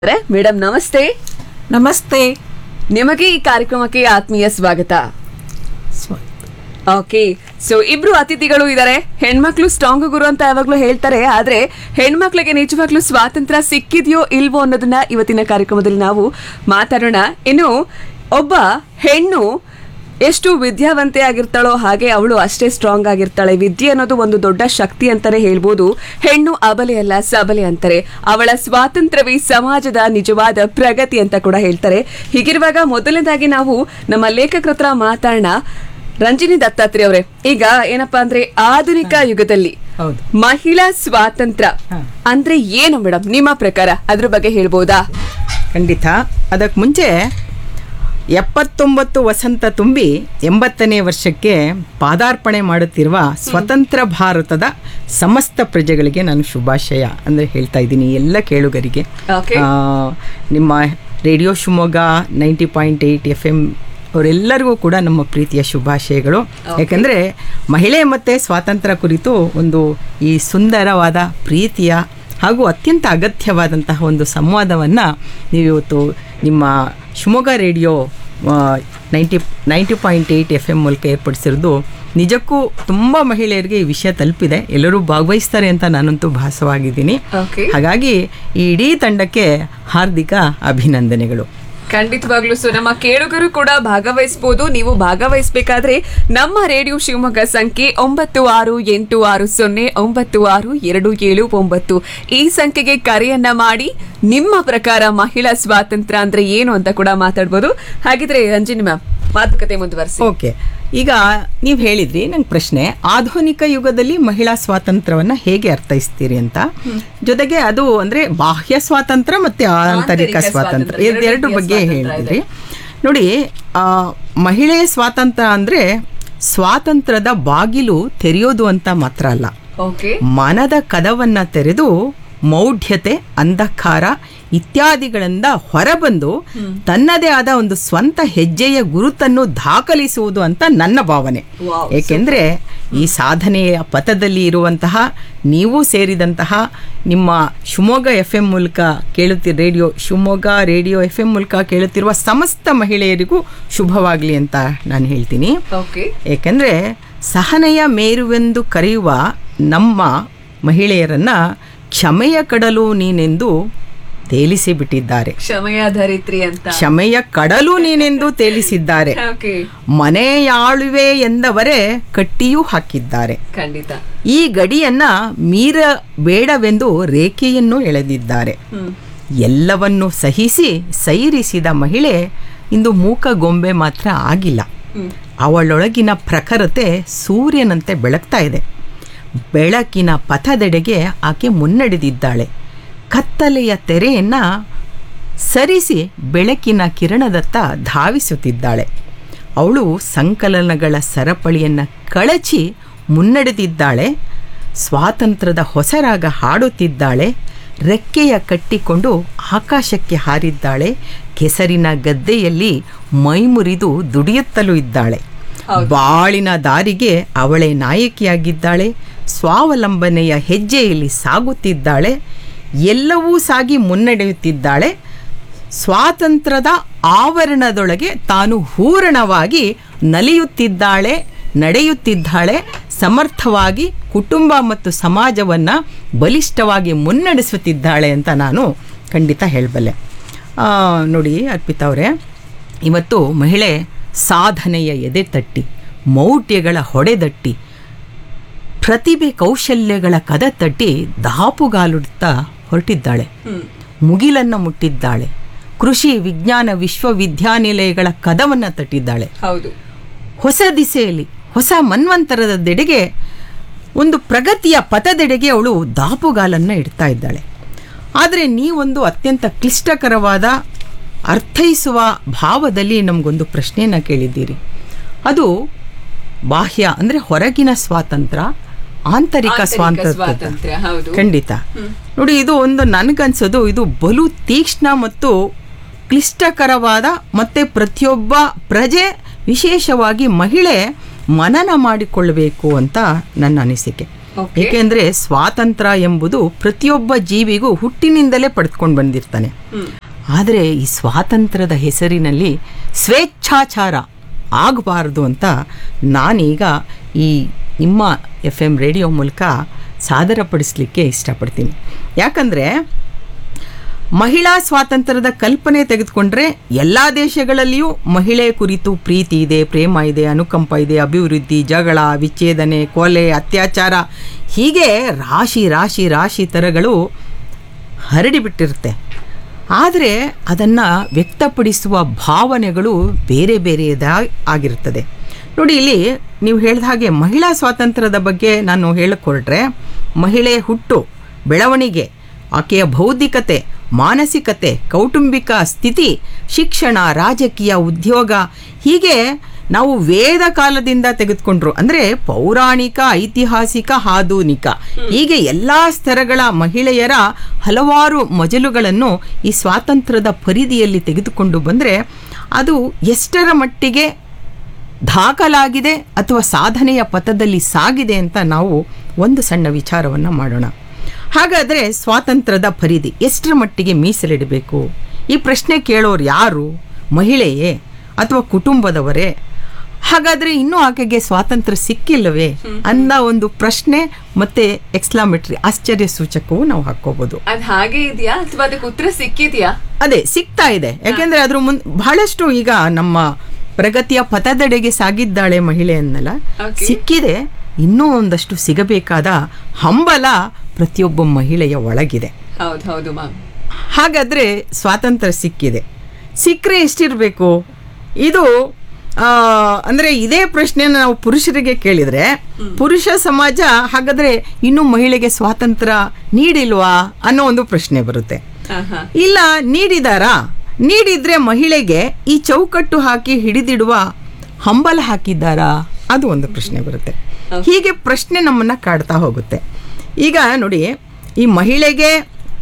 Madam ನಮಸ್ತೆ ನಮಸ್ತೆ ನಿಮಗೆ ಈ ಕಾರ್ಯಕ್ರಮಕ್ಕೆ ಆತ್ಮೀಯ ಸ್ವಾಗತ ಸ್ವ- ಓಕೆ ಸೊ ಇಬ್ರು ಅತಿಥಿಗಳು ಇದ್ದಾರೆ ಹೆಣ್ಮಕ್ಳು ಸ್ಟ್ರಾಂಗ್ ಗುರು ಅಂತ ಯಾವಾಗ್ಲೂ ಹೇಳ್ತಾರೆ ಆದ್ರೆ ಹೆಣ್ಮಕ್ಳಿಗೆ ನಿಜವಾಗ್ಲೂ ಸ್ವಾತಂತ್ರ್ಯ ಸಿಕ್ಕಿದ್ಯೋ ಇಲ್ವೋ ಅನ್ನೋದನ್ನ ಇವತ್ತಿನ ಕಾರ್ಯಕ್ರಮದಲ್ಲಿ ನಾವು ಮಾತಾಡೋಣ ಇನ್ನು ಒಬ್ಬ ಹೆಣ್ಣು ಎಷ್ಟು ವಿದ್ಯಾವಂತೆ ಆಗಿರ್ತಾಳೋ ಹಾಗೆ ಅವಳು ಅಷ್ಟೇ ಸ್ಟ್ರಾಂಗ್ ಆಗಿರ್ತಾಳೆ ವಿದ್ಯೆ ಅನ್ನೋದು ಒಂದು ದೊಡ್ಡ ಶಕ್ತಿ ಅಂತಾನೆ ಹೇಳ್ಬೋದು ಹೆಣ್ಣು ಅಬಲೆ ಅಲ್ಲ ಸಬಲೆ ಅಂತಾರೆ ಅವಳ ಸ್ವಾತಂತ್ರ್ಯವೇ ಸಮಾಜದ ನಿಜವಾದ ಪ್ರಗತಿ ಅಂತ ಕೂಡ ಹೇಳ್ತಾರೆ ಹೀಗಿರುವಾಗ ಮೊದಲನೇದಾಗಿ ನಾವು ನಮ್ಮ ಲೇಖಕರ ಹತ್ರ ಮಾತಾಡೋಣ ರಂಜಿನಿ ದತ್ತಾತ್ರಿ ಅವರೇ ಈಗ ಏನಪ್ಪಾ ಅಂದ್ರೆ ಆಧುನಿಕ ಯುಗದಲ್ಲಿ ಹೌದು ಮಹಿಳಾ ಸ್ವಾತಂತ್ರ್ಯ ಹಾ. ಅಂದ್ರೆ ಏನು ಮೇಡಮ್ ನಿಮ್ಮ ಪ್ರಕಾರ ಅದ್ರ ಬಗ್ಗೆ ಹೇಳ್ಬೋದಾ ಖಂಡಿತ ಅದಕ್ಕೆ ಮುಂಚೆ ಎಪ್ಪತ್ತೊಂಬತ್ತು ವಸಂತ ತುಂಬಿ ಎಂಬತ್ತನೇ ವರ್ಷಕ್ಕೆ ಪಾದಾರ್ಪಣೆ ಮಾಡುತ್ತಿರುವ ಸ್ವತಂತ್ರ ಭಾರತದ ಸಮಸ್ತ ಪ್ರಜೆಗಳಿಗೆ ನಾನು ಶುಭಾಶಯ ಅಂದರೆ ಹೇಳ್ತಾ ಇದ್ದೀನಿ ಎಲ್ಲ ಕೇಳುಗರಿಗೆ Okay. ಆ, ನಿಮ್ಮ radio Shivamogga ninety point eight F M ಅವರೆಲ್ಲರಿಗೂ ಕೂಡ ನಮ್ಮ ಪ್ರೀತಿಯ ಶುಭಾಶಯಗಳು ಯಾಕಂದರೆ ಮಹಿಳೆ ಮತ್ತು ಸ್ವಾತಂತ್ರ್ಯ ಕುರಿತು ಒಂದು ಈ ಸುಂದರವಾದ ಪ್ರೀತಿಯ ಹಾಗೂ ಅತ್ಯಂತ ಅಗತ್ಯವಾದಂತಹ ಒಂದು ಸಂವಾದವನ್ನು ನೀವು ಇವತ್ತು ನಿಮ್ಮ Shivamogga radio ninety ninety point eight F M ಮೂಲಕ ಏರ್ಪಡಿಸಿರೋದು ನಿಜಕ್ಕೂ ತುಂಬ ಮಹಿಳೆಯರಿಗೆ ಈ ವಿಷಯ ತಲುಪಿದೆ ಎಲ್ಲರೂ ಭಾಗವಹಿಸ್ತಾರೆ ಅಂತ ನಾನಂತೂ ಭಾಸವಾಗಿದ್ದೀನಿ ಓಕೆ ಹಾಗಾಗಿ ಈ ಇಡೀ ತಂಡಕ್ಕೆ ಹಾರ್ದಿಕ ಅಭಿನಂದನೆಗಳು ಖಂಡಿತವಾಗ್ಲೂ ಸೊ ನಮ್ಮ ಕೇಳುಗರು ಕೂಡ ಭಾಗವಹಿಸಬಹುದು ನೀವು ಭಾಗವಹಿಸಬೇಕಾದ್ರೆ ನಮ್ಮ ರೇಡಿಯೋ ಶಿವಮೊಗ್ಗ ಸಂಖ್ಯೆ ಒಂಬತ್ತು ಆರು ಎಂಟು ಆರು ಸೊನ್ನೆ ಒಂಬತ್ತು ಆರು ಎರಡು ಏಳು ಒಂಬತ್ತು ಈ ಸಂಖ್ಯೆಗೆ ಕರೆಯನ್ನ ಮಾಡಿ ನಿಮ್ಮ ಪ್ರಕಾರ ಮಹಿಳಾ ಸ್ವಾತಂತ್ರ್ಯ ಅಂದ್ರೆ ಏನು ಅಂತ ಕೂಡ ಮಾತಾಡ್ಬೋದು ಹಾಗಿದ್ರೆ ರಂಜಿನಿ ಮ್ಯಾಮ್ ಮಾತುಕತೆ ಮುಂದುವರಿಸಿ ಓಕೆ ಈಗ ನೀವು ಹೇಳಿದ್ರಿ ನಂಗೆ ಪ್ರಶ್ನೆ ಆಧುನಿಕ ಯುಗದಲ್ಲಿ ಮಹಿಳಾ ಸ್ವಾತಂತ್ರ್ಯವನ್ನ ಹೇಗೆ ಅರ್ಥೈಸ್ತೀರಿ ಅಂತ ಜೊತೆಗೆ ಅದು ಅಂದ್ರೆ ಬಾಹ್ಯ ಸ್ವಾತಂತ್ರ್ಯ ಮತ್ತೆ ಆಂತರಿಕ ಆಂತರಿಕ ಸ್ವಾತಂತ್ರ್ಯ ಸ್ವಾತಂತ್ರ್ಯ, ಎರಡು ಎರಡು ರೀತಿಯ ಬಗ್ಗೆ ಸ್ವಾತಂತ್ರ್ಯ ಹೇಳಿದ್ರಿ ನೋಡಿ ಆ, ಮಹಿಳೆ ಸ್ವಾತಂತ್ರ್ಯ ಅಂದ್ರೆ ಸ್ವಾತಂತ್ರ್ಯದ ಬಾಗಿಲು ತೆರೆಯೋದು ಅಂತ ಮಾತ್ರ ಅಲ್ಲ ಓಕೆ ಮನದ ಕದವನ್ನ ತೆರೆದು ಮೌಢ್ಯತೆ ಅಂಧಕಾರ ಇತ್ಯಾದಿಗಳಿಂದ ಹೊರಬಂದು ತನ್ನದೇ ಆದ ಒಂದು ಸ್ವಂತ ಹೆಜ್ಜೆಯ ಗುರುತನ್ನು ದಾಖಲಿಸುವುದು ಅಂತ ನನ್ನ ಭಾವನೆ Wow, ಏಕೆಂದ್ರೆ ಈ ಸಾಧನೆಯ ಪಥದಲ್ಲಿ ಇರುವಂತಹ ನೀವು ಸೇರಿದಂತಹ ನಿಮ್ಮ ಶಿವಮೊಗ್ಗ ಎಫ್ ಎಂ ಮೂಲಕ ಕೇಳುತ್ತಿ radio Shivamogga radio F M ಮೂಲಕ ಕೇಳುತ್ತಿರುವ ಸಮಸ್ತ ಮಹಿಳೆಯರಿಗೂ ಶುಭವಾಗಲಿ ಅಂತ ನಾನು ಹೇಳ್ತೀನಿ ಓಕೆ ಏಕೆಂದರೆ ಸಹನೆಯ ಮೇರುವೆಂದು ಕರೆಯುವ ನಮ್ಮ ಮಹಿಳೆಯರನ್ನ ಕ್ಷಮೆಯ ಕಡಲು ನೀನೆಂದು ತೇಲಿಸಿ ಬಿಟ್ಟಿದ್ದಾರೆ ಕ್ಷಮೆಯ ಧರಿತ್ರಿ ಅಂತ ಕ್ಷಮೆಯ ಕಡಲು ನೀನೆಂದು ತೇಲಿಸಿದ್ದಾರೆ ಓಕೆ ಮನೆಯಾಳುವೆ ಎಂದವರೇ ಕಟ್ಟಿಯೂ ಹಾಕಿದ್ದಾರೆ ಖಂಡಿತ ಈ ಗಡಿಯನ್ನ ಮೀರಬೇಡವೆಂದು ರೇಖೆಯನ್ನು ಎಳೆದಿದ್ದಾರೆ ಹ್ಮ್ ಎಲ್ಲವನ್ನು ಸಹಿಸಿ ಸೈರಿಸಿದ ಮಹಿಳೆ ಇಂದು ಮೂಕ ಗೊಂಬೆ ಮಾತ್ರ ಆಗಿಲ್ಲ ಹ್ಮ್ ಅವಳೊಳಗಿನ ಪ್ರಖರತೆ ಸೂರ್ಯನಂತೆ ಬೆಳಗ್ತಾ ಇದೆ ಬೆಳಕಿನ ಪಥದೆಡೆಗೆ ಆಕೆ ಮುನ್ನಡೆದಿದ್ದಾಳೆ ಕತ್ತಲೆಯ ತೆರೆಯನ್ನ ಸರಿಸಿ ಬೆಳಕಿನ ಕಿರಣದತ್ತ ಧಾವಿಸುತ್ತಿದ್ದಾಳೆ ಅವಳು ಸಂಕಲನಗಳ ಸರಪಳಿಯನ್ನು ಕಳಚಿ ಮುನ್ನಡೆದಿದ್ದಾಳೆ ಸ್ವಾತಂತ್ರ್ಯದ ಹೊಸರಾಗ ಹಾಡುತ್ತಿದ್ದಾಳೆ ರೆಕ್ಕೆಯ ಕಟ್ಟಿಕೊಂಡು ಆಕಾಶಕ್ಕೆ ಹಾರಿದ್ದಾಳೆ ಕೆಸರಿನ ಗದ್ದೆಯಲ್ಲಿ ಮೈಮುರಿದು ದುಡಿಯುತ್ತಲೂ ಇದ್ದಾಳೆ ಬಾಳಿನ ದಾರಿಗೆ ಅವಳೇ ನಾಯಕಿಯಾಗಿದ್ದಾಳೆ ಸ್ವಾವಲಂಬನೆಯ ಹೆಜ್ಜೆಯಲ್ಲಿ ಸಾಗುತ್ತಿದ್ದಾಳೆ ಎಲ್ಲವೂ ಸಾಗಿ ಮುನ್ನಡೆಯುತ್ತಿದ್ದಾಳೆ ಸ್ವಾತಂತ್ರ್ಯದ ಆವರಣದೊಳಗೆ ತಾನು ಹೂರಣವಾಗಿ ನಲಿಯುತ್ತಿದ್ದಾಳೆ ನಡೆಯುತ್ತಿದ್ದಾಳೆ ಸಮರ್ಥವಾಗಿ ಕುಟುಂಬ ಮತ್ತು ಸಮಾಜವನ್ನು ಬಲಿಷ್ಠವಾಗಿ ಮುನ್ನಡೆಸುತ್ತಿದ್ದಾಳೆ ಅಂತ ನಾನು ಖಂಡಿತ ಹೇಳಬಲ್ಲೆ ಆ, ನೋಡಿ ಅರ್ಪಿತಾ ಅವರೇ ಇವತ್ತು ಮಹಿಳೆ ಸಾಧನೆಯ ಎದೆ ತಟ್ಟಿ ಮೌಢ್ಯಗಳ ಹೊಡೆದಟ್ಟಿ ಪ್ರತಿಭೆ ಕೌಶಲ್ಯಗಳ ಕದ ತಟ್ಟಿ ದಾಪುಗಾಲುಡ್ತಾ ಹೊರಟಿದ್ದಾಳೆ ಹ್ಮ್ ಮುಗಿಲನ್ನು ಮುಟ್ಟಿದ್ದಾಳೆ ಕೃಷಿ ವಿಜ್ಞಾನ ವಿಶ್ವವಿದ್ಯಾನಿಲಯಗಳ ಕದವನ್ನು ತಟ್ಟಿದ್ದಾಳೆ ಹೌದು ಹೊಸ ದಿಸೆಯಲ್ಲಿ ಹೊಸ ಮನ್ವಂತರದೆಡೆಗೆ ಒಂದು ಪ್ರಗತಿಯ ಪಥದೆಡೆಗೆ ಅವಳು ದಾಪುಗಾಲನ್ನು ಇಡ್ತಾ ಇದ್ದಾಳೆ ಆದರೆ ನೀವೊಂದು ಅತ್ಯಂತ ಕ್ಲಿಷ್ಟಕರವಾದ ಅರ್ಥೈಸುವ ಭಾವದಲ್ಲಿ ನಮಗೊಂದು ಪ್ರಶ್ನೆಯನ್ನು ಕೇಳಿದ್ದೀರಿ ಅದು ಬಾಹ್ಯ ಅಂದರೆ ಹೊರಗಿನ ಸ್ವಾತಂತ್ರ್ಯ ಆಂತರಿಕ ಆಂತರಿಕ ಸ್ವಾತಂತ್ರ್ಯ ಸ್ವಾತಂತ್ರ್ಯ ಹೌದು ಖಂಡಿತ ನೋಡಿ ಇದು ಒಂದು ನನಗನ್ಸೋದು ಇದು ಬಲು ತೀಕ್ಷ್ಣ ಮತ್ತು ಕ್ಲಿಷ್ಟಕರವಾದ ಮತ್ತೆ ಪ್ರತಿಯೊಬ್ಬ ಪ್ರಜೆ ವಿಶೇಷವಾಗಿ ಮಹಿಳೆ ಮನನ ಮಾಡಿಕೊಳ್ಳಬೇಕು ಅಂತ ನನ್ನ ಅನಿಸಿಕೆ Okay. ಏಕೆಂದ್ರೆ ಸ್ವಾತಂತ್ರ್ಯ ಎಂಬುದು ಪ್ರತಿಯೊಬ್ಬ ಜೀವಿಗೂ ಹುಟ್ಟಿನಿಂದಲೇ ಪಡೆದುಕೊಂಡು ಬಂದಿರ್ತಾನೆ ಆದರೆ ಈ ಸ್ವಾತಂತ್ರ್ಯದ ಹೆಸರಿನಲ್ಲಿ ಸ್ವೇಚ್ಛಾಚಾರ ಆಗಬಾರದು ಅಂತ ನಾನೀಗ ಈ ನಿಮ್ಮ ಎಫ್ ಎಮ್ ರೇಡಿಯೋ ಮೂಲಕ ಸಾದರಪಡಿಸಲಿಕ್ಕೆ ಇಷ್ಟಪಡ್ತೀನಿ ಯಾಕಂದರೆ ಮಹಿಳಾ ಸ್ವಾತಂತ್ರ್ಯದ ಕಲ್ಪನೆ ತೆಗೆದುಕೊಂಡ್ರೆ ಎಲ್ಲ ದೇಶಗಳಲ್ಲಿಯೂ ಮಹಿಳೆ ಕುರಿತು ಪ್ರೀತಿ ಇದೆ ಪ್ರೇಮ ಇದೆ ಅನುಕಂಪ ಇದೆ ಅಭಿವೃದ್ಧಿ ಜಗಳ ವಿಚ್ಛೇದನೆ ಕೊಲೆ ಅತ್ಯಾಚಾರ ಹೀಗೆ ರಾಶಿ ರಾಶಿ ರಾಶಿ ಥರಗಳು ಹರಡಿಬಿಟ್ಟಿರುತ್ತೆ ಆದರೆ ಅದನ್ನು ವ್ಯಕ್ತಪಡಿಸುವ ಭಾವನೆಗಳು ಬೇರೆ ಬೇರೆಯದ ಆಗಿರ್ತದೆ ನೋಡಿ ಇಲ್ಲಿ ನೀವು ಹೇಳಿದ ಹಾಗೆ ಮಹಿಳಾ ಸ್ವಾತಂತ್ರ್ಯದ ಬಗ್ಗೆ ನಾನು ಹೇಳಕ್ಕೆ ಹೊರಟ್ರೆ ಮಹಿಳೆಯ ಹುಟ್ಟು ಬೆಳವಣಿಗೆ ಆಕೆಯ ಬೌದ್ಧಿಕತೆ ಮಾನಸಿಕತೆ ಕೌಟುಂಬಿಕ ಸ್ಥಿತಿ ಶಿಕ್ಷಣ ರಾಜಕೀಯ ಉದ್ಯೋಗ ಹೀಗೆ ನಾವು ವೇದ ಕಾಲದಿಂದ ತೆಗೆದುಕೊಂಡ್ರು ಅಂದರೆ ಪೌರಾಣಿಕ ಐತಿಹಾಸಿಕ ಆಧುನಿಕ ಹೀಗೆ ಎಲ್ಲ ಸ್ತರಗಳ ಮಹಿಳೆಯರ ಹಲವಾರು ಮಜಲುಗಳನ್ನು ಈ ಸ್ವಾತಂತ್ರ್ಯದ ಪರಿಧಿಯಲ್ಲಿ ತೆಗೆದುಕೊಂಡು ಬಂದರೆ ಅದು ಎಷ್ಟರ ಮಟ್ಟಿಗೆ ದಾಖಲಾಗಿದೆ ಅಥವಾ ಸಾಧನೆಯ ಪಥದಲ್ಲಿ ಸಾಗಿದೆ ಅಂತ ನಾವು ಒಂದು ಸಣ್ಣ ವಿಚಾರವನ್ನು ಮಾಡೋಣ ಹಾಗಾದರೆ ಸ್ವಾತಂತ್ರ್ಯದ ಪರಿಧಿ ಎಷ್ಟರ ಮಟ್ಟಿಗೆ ಮೀಸಲಿಡಬೇಕು ಈ ಪ್ರಶ್ನೆ ಕೇಳೋರು ಯಾರು ಮಹಿಳೆಯೇ ಅಥವಾ ಕುಟುಂಬದವರೇ ಹಾಗಾದರೆ ಇನ್ನೂ ಆಕೆಗೆ ಸ್ವಾತಂತ್ರ್ಯ ಸಿಕ್ಕಿಲ್ಲವೇ ಅನ್ನೋ ಒಂದು ಪ್ರಶ್ನೆ ಮತ್ತೆ ಎಕ್ಸ್ಲಾಮೆಟ್ರಿ ಆಶ್ಚರ್ಯ ಸೂಚಕವು ನಾವು ಹಾಕೋಬಹುದು ಅದ್ ಹಾಗೆ ಇದೆಯಾ ಅಥವಾ ಅದಕ್ಕೆ ಉತ್ತರ ಸಿಕ್ಕಿದ್ಯಾ ಅದೇ ಸಿಗ್ತಾ ಇದೆ ಯಾಕೆಂದ್ರೆ ಅದ್ರ ಮುನ್ ಬಹಳಷ್ಟು ಈಗ ನಮ್ಮ ಪ್ರಗತಿಯ ಪಥದೆಡೆಗೆ ಸಾಗಿದ್ದಾಳೆ ಮಹಿಳೆ ಅನ್ನಲ್ಲ Okay. ಸಿಕ್ಕಿದೆ ಇನ್ನೂ ಒಂದಷ್ಟು ಸಿಗಬೇಕಾದ ಹಂಬಲ ಪ್ರತಿಯೊಬ್ಬ ಮಹಿಳೆಯ ಒಳಗಿದೆ ಹೌದು ಹೌದು ಮ್ಯಾಮ್ ಹಾಗಾದ್ರೆ ಸ್ವಾತಂತ್ರ್ಯ ಸಿಕ್ಕಿದೆ ಸಿಕ್ಕರೆ ಎಷ್ಟಿರಬೇಕು ಇದು ಆ, ಅಂದ್ರೆ ಇದೇ ಪ್ರಶ್ನೆಯನ್ನು ನಾವು ಪುರುಷರಿಗೆ ಕೇಳಿದ್ರೆ ಪುರುಷ ಸಮಾಜ ಹಾಗಾದ್ರೆ ಇನ್ನೂ ಮಹಿಳೆಗೆ ಸ್ವಾತಂತ್ರ್ಯ ನೀಡಿಲ್ವಾ ಅನ್ನೋ ಒಂದು ಪ್ರಶ್ನೆ ಬರುತ್ತೆ ಆಹಾ. ಇಲ್ಲ ನೀಡಿದಾರಾ ನೀಡಿದ್ರೆ ಮಹಿಳೆಗೆ ಈ ಚೌಕಟ್ಟು ಹಾಕಿ ಹಿಡಿದಿಡುವ ಹಂಬಲ ಹಾಕಿದ್ದಾರಾ ಅದು ಒಂದು ಪ್ರಶ್ನೆ ಬರುತ್ತೆ ಹೀಗೆ ಪ್ರಶ್ನೆ ನಮ್ಮನ್ನ ಕಾಡ್ತಾ ಹೋಗುತ್ತೆ ಈಗ ನೋಡಿ ಈ ಮಹಿಳೆಗೆ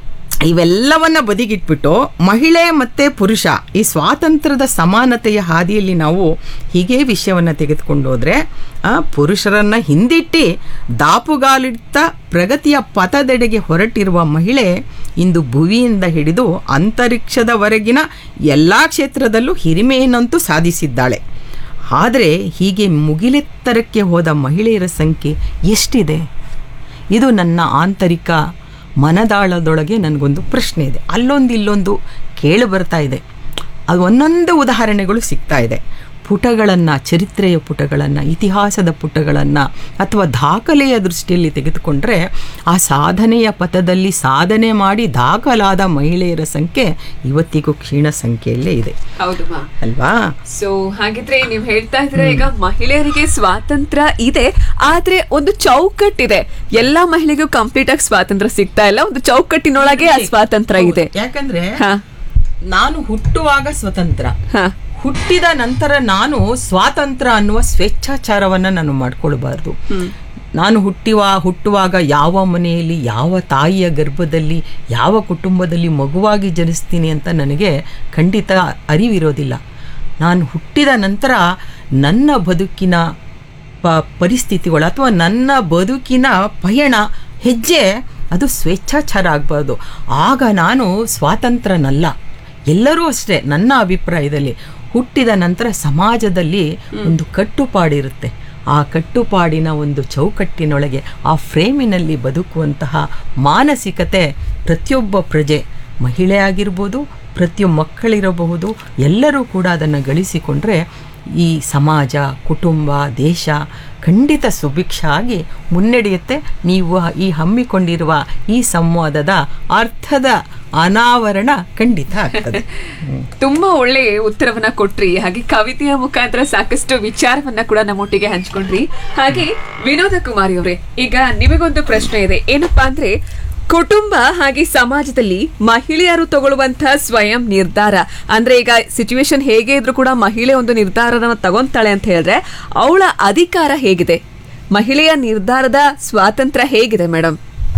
ಇವೆಲ್ಲವನ್ನ ಬದಿಗಿಟ್ಬಿಟ್ಟು ಮಹಿಳೆ ಮತ್ತೆ ಪುರುಷ ಈ ಸ್ವಾತಂತ್ರ್ಯದ ಸಮಾನತೆಯ ಹಾದಿಯಲ್ಲಿ ನಾವು ಹೀಗೆ ವಿಷಯವನ್ನು ತೆಗೆದುಕೊಂಡು ಹೋದ್ರೆ ಆ, ಪುರುಷರನ್ನ ಹಿಂದಿಟ್ಟಿ ದಾಪುಗಾಲಿಡ್ತ ಪ್ರಗತಿಯ ಪಥದೆಡೆಗೆ ಹೊರಟಿರುವ ಮಹಿಳೆ ಇಂದು ಭುವಿಯಿಂದ ಹಿಡಿದು ಅಂತರಿಕ್ಷದವರೆಗಿನ ಎಲ್ಲ ಕ್ಷೇತ್ರದಲ್ಲೂ ಹಿರಿಮೆಯನ್ನಂತೂ ಸಾಧಿಸಿದ್ದಾಳೆ ಆದರೆ ಹೀಗೆ ಮುಗಿಲೆತ್ತರಕ್ಕೆ ಹೋದ ಮಹಿಳೆಯರ ಸಂಖ್ಯೆ ಎಷ್ಟಿದೆ ಇದು ನನ್ನ ಆಂತರಿಕ ಮನದಾಳದೊಳಗೆ ನನಗೊಂದು ಪ್ರಶ್ನೆ ಇದೆ ಅಲ್ಲೊಂದು ಇಲ್ಲೊಂದು ಕೇಳಿ ಬರ್ತಾ ಇದೆ ಅದು ಒಂದೊಂದು ಉದಾಹರಣೆಗಳು ಸಿಗ್ತಾ ಇದೆ ಪುಟಗಳನ್ನು ಚರಿತ್ರೆಯ ಪುಟಗಳನ್ನು ಇತಿಹಾಸದ ಪುಟಗಳನ್ನು ಅಥವಾ ದಾಖಲೆಯ ದೃಷ್ಟಿಯಲ್ಲಿ ತೆಗೆದುಕೊಂಡ್ರೆ ಆ ಸಾಧನೆಯ ಪಥದಲ್ಲಿ ಸಾಧನೆ ಮಾಡಿ ದಾಖಲಾದ ಮಹಿಳೆಯರ ಸಂಖ್ಯೆ ಇವತ್ತಿಗೂ ಕ್ಷೀಣ ಸಂಖ್ಯೆಯಲ್ಲೇ ಇದೆ ಹೌದು ಮ್ಯಾಮ್ ಅಲ್ವಾ ಸೊ ಹಾಗಿದ್ರೆ ನೀವು ಹೇಳ್ತಾ ಇದ್ರೆ ಈಗ ಮಹಿಳೆಯರಿಗೆ ಸ್ವಾತಂತ್ರ್ಯ ಇದೆ ಆದ್ರೆ ಒಂದು ಚೌಕಟ್ಟಿದೆ ಎಲ್ಲಾ ಮಹಿಳೆಗೂ ಕಂಪ್ಲೀಟ್ ಆಗಿ ಸ್ವಾತಂತ್ರ್ಯ ಸಿಗ್ತಾ ಇಲ್ಲ ಒಂದು ಚೌಕಟ್ಟಿನೊಳಗೆ ಆ ಸ್ವಾತಂತ್ರ್ಯ ಇದೆ ಯಾಕಂದ್ರೆ ಹಾ ನಾನು ಹುಟ್ಟುವಾಗ ಸ್ವತಂತ್ರ ಹಾ ಹುಟ್ಟಿದ ನಂತರ ನಾನು ಸ್ವಾತಂತ್ರ್ಯ ಅನ್ನುವ ಸ್ವೇಚ್ಛಾಚಾರವನ್ನು ನಾನು ಮಾಡ್ಕೊಳ್ಬಾರ್ದು ನಾನು ಹುಟ್ಟಿವ ಹುಟ್ಟುವಾಗ ಯಾವ ಮನೆಯಲ್ಲಿ ಯಾವ ತಾಯಿಯ ಗರ್ಭದಲ್ಲಿ ಯಾವ ಕುಟುಂಬದಲ್ಲಿ ಮಗುವಾಗಿ ಜನಿಸ್ತೀನಿ ಅಂತ ನನಗೆ ಖಂಡಿತ ಅರಿವಿರೋದಿಲ್ಲ ನಾನು ಹುಟ್ಟಿದ ನಂತರ ನನ್ನ ಬದುಕಿನ ಪ ಪರಿಸ್ಥಿತಿಗಳು ಅಥವಾ ನನ್ನ ಬದುಕಿನ ಪಯಣ ಹೆಜ್ಜೆ ಅದು ಸ್ವೇಚ್ಛಾಚಾರ ಆಗಬಾರ್ದು ಆಗ ನಾನು ಸ್ವಾತಂತ್ರ್ಯನಲ್ಲ ಎಲ್ಲರೂ ಅಷ್ಟೇ ನನ್ನ ಅಭಿಪ್ರಾಯದಲ್ಲಿ ಹುಟ್ಟಿದ ನಂತರ ಸಮಾಜದಲ್ಲಿ ಒಂದು ಕಟ್ಟುಪಾಡಿರುತ್ತೆ ಆ ಕಟ್ಟುಪಾಡಿನ ಒಂದು ಚೌಕಟ್ಟಿನೊಳಗೆ ಆ ಫ್ರೇಮಿನಲ್ಲಿ ಬದುಕುವಂತಹ ಮಾನಸಿಕತೆ ಪ್ರತಿಯೊಬ್ಬ ಪ್ರಜೆ ಮಹಿಳೆ ಆಗಿರ್ಬೋದು ಪ್ರತಿಯೊಬ್ಬ ಮಕ್ಕಳಿರಬಹುದು ಎಲ್ಲರೂ ಕೂಡ ಅದನ್ನು ಗಳಿಸಿಕೊಂಡ್ರೆ ಈ ಸಮಾಜ ಕುಟುಂಬ ದೇಶ ಖಂಡಿತ ಸುಭಿಕ್ಷ ಆಗಿ ಮುನ್ನಡೆಯುತ್ತೆ ನೀವು ಈ ಹಮ್ಮಿಕೊಂಡಿರುವ ಈ ಸಂವಾದದ ಅರ್ಥದ ಅನಾವರಣ ಖಂಡಿತ ಆಗ್ತದೆ ತುಂಬಾ ಒಳ್ಳೆ ಉತ್ತರವನ್ನ ಕೊಟ್ರಿ ಹಾಗೆ ಕವಿತೆಯ ಮುಖಾಂತರ ಸಾಕಷ್ಟು ವಿಚಾರವನ್ನ ಕೂಡ ನಮ್ಮೊಟ್ಟಿಗೆ ಹಂಚ್ಕೊಂಡ್ರಿ ಹಾಗೆ ವಿನೋದ ಕುಮಾರಿ ಅವರೇ ಈಗ ನಿಮಗೊಂದು ಪ್ರಶ್ನೆ ಇದೆ ಏನಪ್ಪಾ ಅಂದ್ರೆ ಕುಟುಂಬ ಹಾಗೆ ಸಮಾಜದಲ್ಲಿ ಮಹಿಳೆಯರು ತಗೊಳ್ಳುವಂತಹ ಸ್ವಯಂ ನಿರ್ಧಾರ ಅಂದ್ರೆ ಈಗ ಸಿಚುವೇಶನ್ ಹೇಗೆ ಇದ್ರೂ ಕೂಡ ಮಹಿಳೆ ಒಂದು ನಿರ್ಧಾರನ ತಗೊಂತಾಳೆ ಅಂತ ಹೇಳಿದ್ರೆ ಅವಳ ಅಧಿಕಾರ ಹೇಗಿದೆ ಮಹಿಳೆಯ ನಿರ್ಧಾರದ ಸ್ವಾತಂತ್ರ್ಯ ಹೇಗಿದೆ ಮೇಡಮ್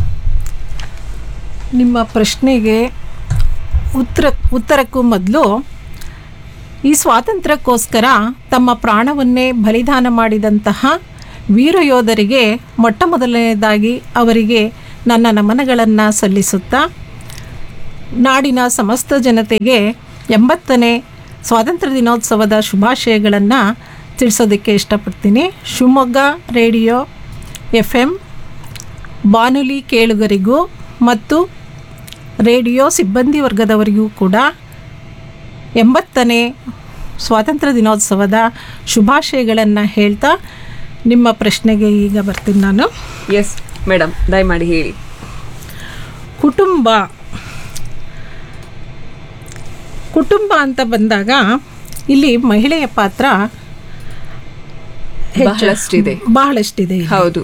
ನಿಮ್ಮ ಪ್ರಶ್ನೆಗೆ ಉತ್ತರ ಉತ್ತರಕ್ಕೂ ಮೊದಲು ಈ ಸ್ವಾತಂತ್ರ್ಯಕ್ಕೋಸ್ಕರ ತಮ್ಮ ಪ್ರಾಣವನ್ನೇ ಬಲಿದಾನ ಮಾಡಿದಂತಹ ವೀರಯೋಧರಿಗೆ ಮೊಟ್ಟ ಮೊದಲನೇದಾಗಿ ಅವರಿಗೆ ನನ್ನ ನಮನಗಳನ್ನು ಸಲ್ಲಿಸುತ್ತಾ ನಾಡಿನ ಸಮಸ್ತ ಜನತೆಗೆ ಎಂಬತ್ತನೇ ಸ್ವಾತಂತ್ರ್ಯ ದಿನೋತ್ಸವದ ಶುಭಾಶಯಗಳನ್ನು ತಿಳಿಸೋದಕ್ಕೆ ಇಷ್ಟಪಡ್ತೀನಿ ಶಿವಮೊಗ್ಗ ರೇಡಿಯೋ ಎಫ್ ಎಮ್ ಬಾನುಲಿ ಕೇಳುಗರಿಗೂ ಮತ್ತು ರೇಡಿಯೋ ಸಿಬ್ಬಂದಿ ವರ್ಗದವರಿಗೂ ಕೂಡ ಎಂಬತ್ತನೇ ಸ್ವಾತಂತ್ರ್ಯ ದಿನೋತ್ಸವದ ಶುಭಾಶಯಗಳನ್ನು ಹೇಳ್ತಾ ನಿಮ್ಮ ಪ್ರಶ್ನೆಗೆ ಈಗ ಬರ್ತೀನಿ ನಾನು ಎಸ್ ಮೇಡಮ್ ದಯಮಾಡಿ ಹೇಳಿ ಕುಟುಂಬ ಕುಟುಂಬ ಅಂತ ಬಂದಾಗ ಇಲ್ಲಿ ಮಹಿಳೆಯ ಪಾತ್ರ ಹೆಚ್ಚು- ಬಹಳಷ್ಟಿದೆ. ಬಹಳಷ್ಟಿದೆ ಇಲ್ಲಿ. ಹೌದು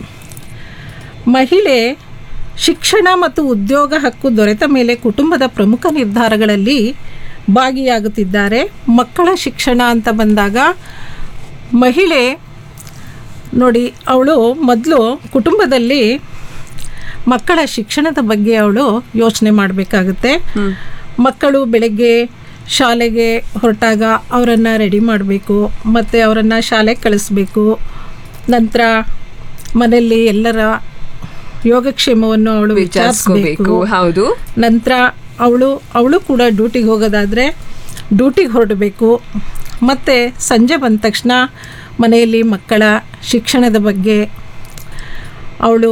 ಮಹಿಳೆ ಶಿಕ್ಷಣ ಮತ್ತು ಉದ್ಯೋಗ ಹಕ್ಕು ದೊರೆತ ಮೇಲೆ ಕುಟುಂಬದ ಪ್ರಮುಖ ನಿರ್ಧಾರಗಳಲ್ಲಿ ಭಾಗಿಯಾಗುತ್ತಿದ್ದಾರೆ ಮಕ್ಕಳ ಶಿಕ್ಷಣ ಅಂತ ಬಂದಾಗ ಮಹಿಳೆ ನೋಡಿ ಅವಳು ಮೊದಲು ಕುಟುಂಬದಲ್ಲಿ ಮಕ್ಕಳ ಶಿಕ್ಷಣದ ಬಗ್ಗೆ ಅವಳು ಯೋಚನೆ ಮಾಡಬೇಕಾಗುತ್ತೆ ಮಕ್ಕಳು ಬೆಳಗ್ಗೆ ಶಾಲೆಗೆ ಹೊರಟಾಗ ಅವರನ್ನು ರೆಡಿ ಮಾಡಬೇಕು ಮತ್ತು ಅವರನ್ನು ಶಾಲೆಗೆ ಕಳಿಸ್ಬೇಕು ನಂತರ ಮನೆಯಲ್ಲಿ ಎಲ್ಲರ ಯೋಗಕ್ಷೇಮವನ್ನು ಅವಳು ವಿಚಾರಿಸ್ಕೋಬೇಕು ವಿಚಾರಿಸಬೇಕು ಹೌದು ನಂತರ ಅವಳು ಅವಳು ಕೂಡ ಡ್ಯೂಟಿಗೆ ಹೋಗೋದಾದರೆ ಡ್ಯೂಟಿಗೆ ಹೊರಡಬೇಕು ಮತ್ತು ಸಂಜೆ ಬಂದ ತಕ್ಷಣ ಮನೆಯಲ್ಲಿ ಮಕ್ಕಳ ಶಿಕ್ಷಣದ ಬಗ್ಗೆ ಅವಳು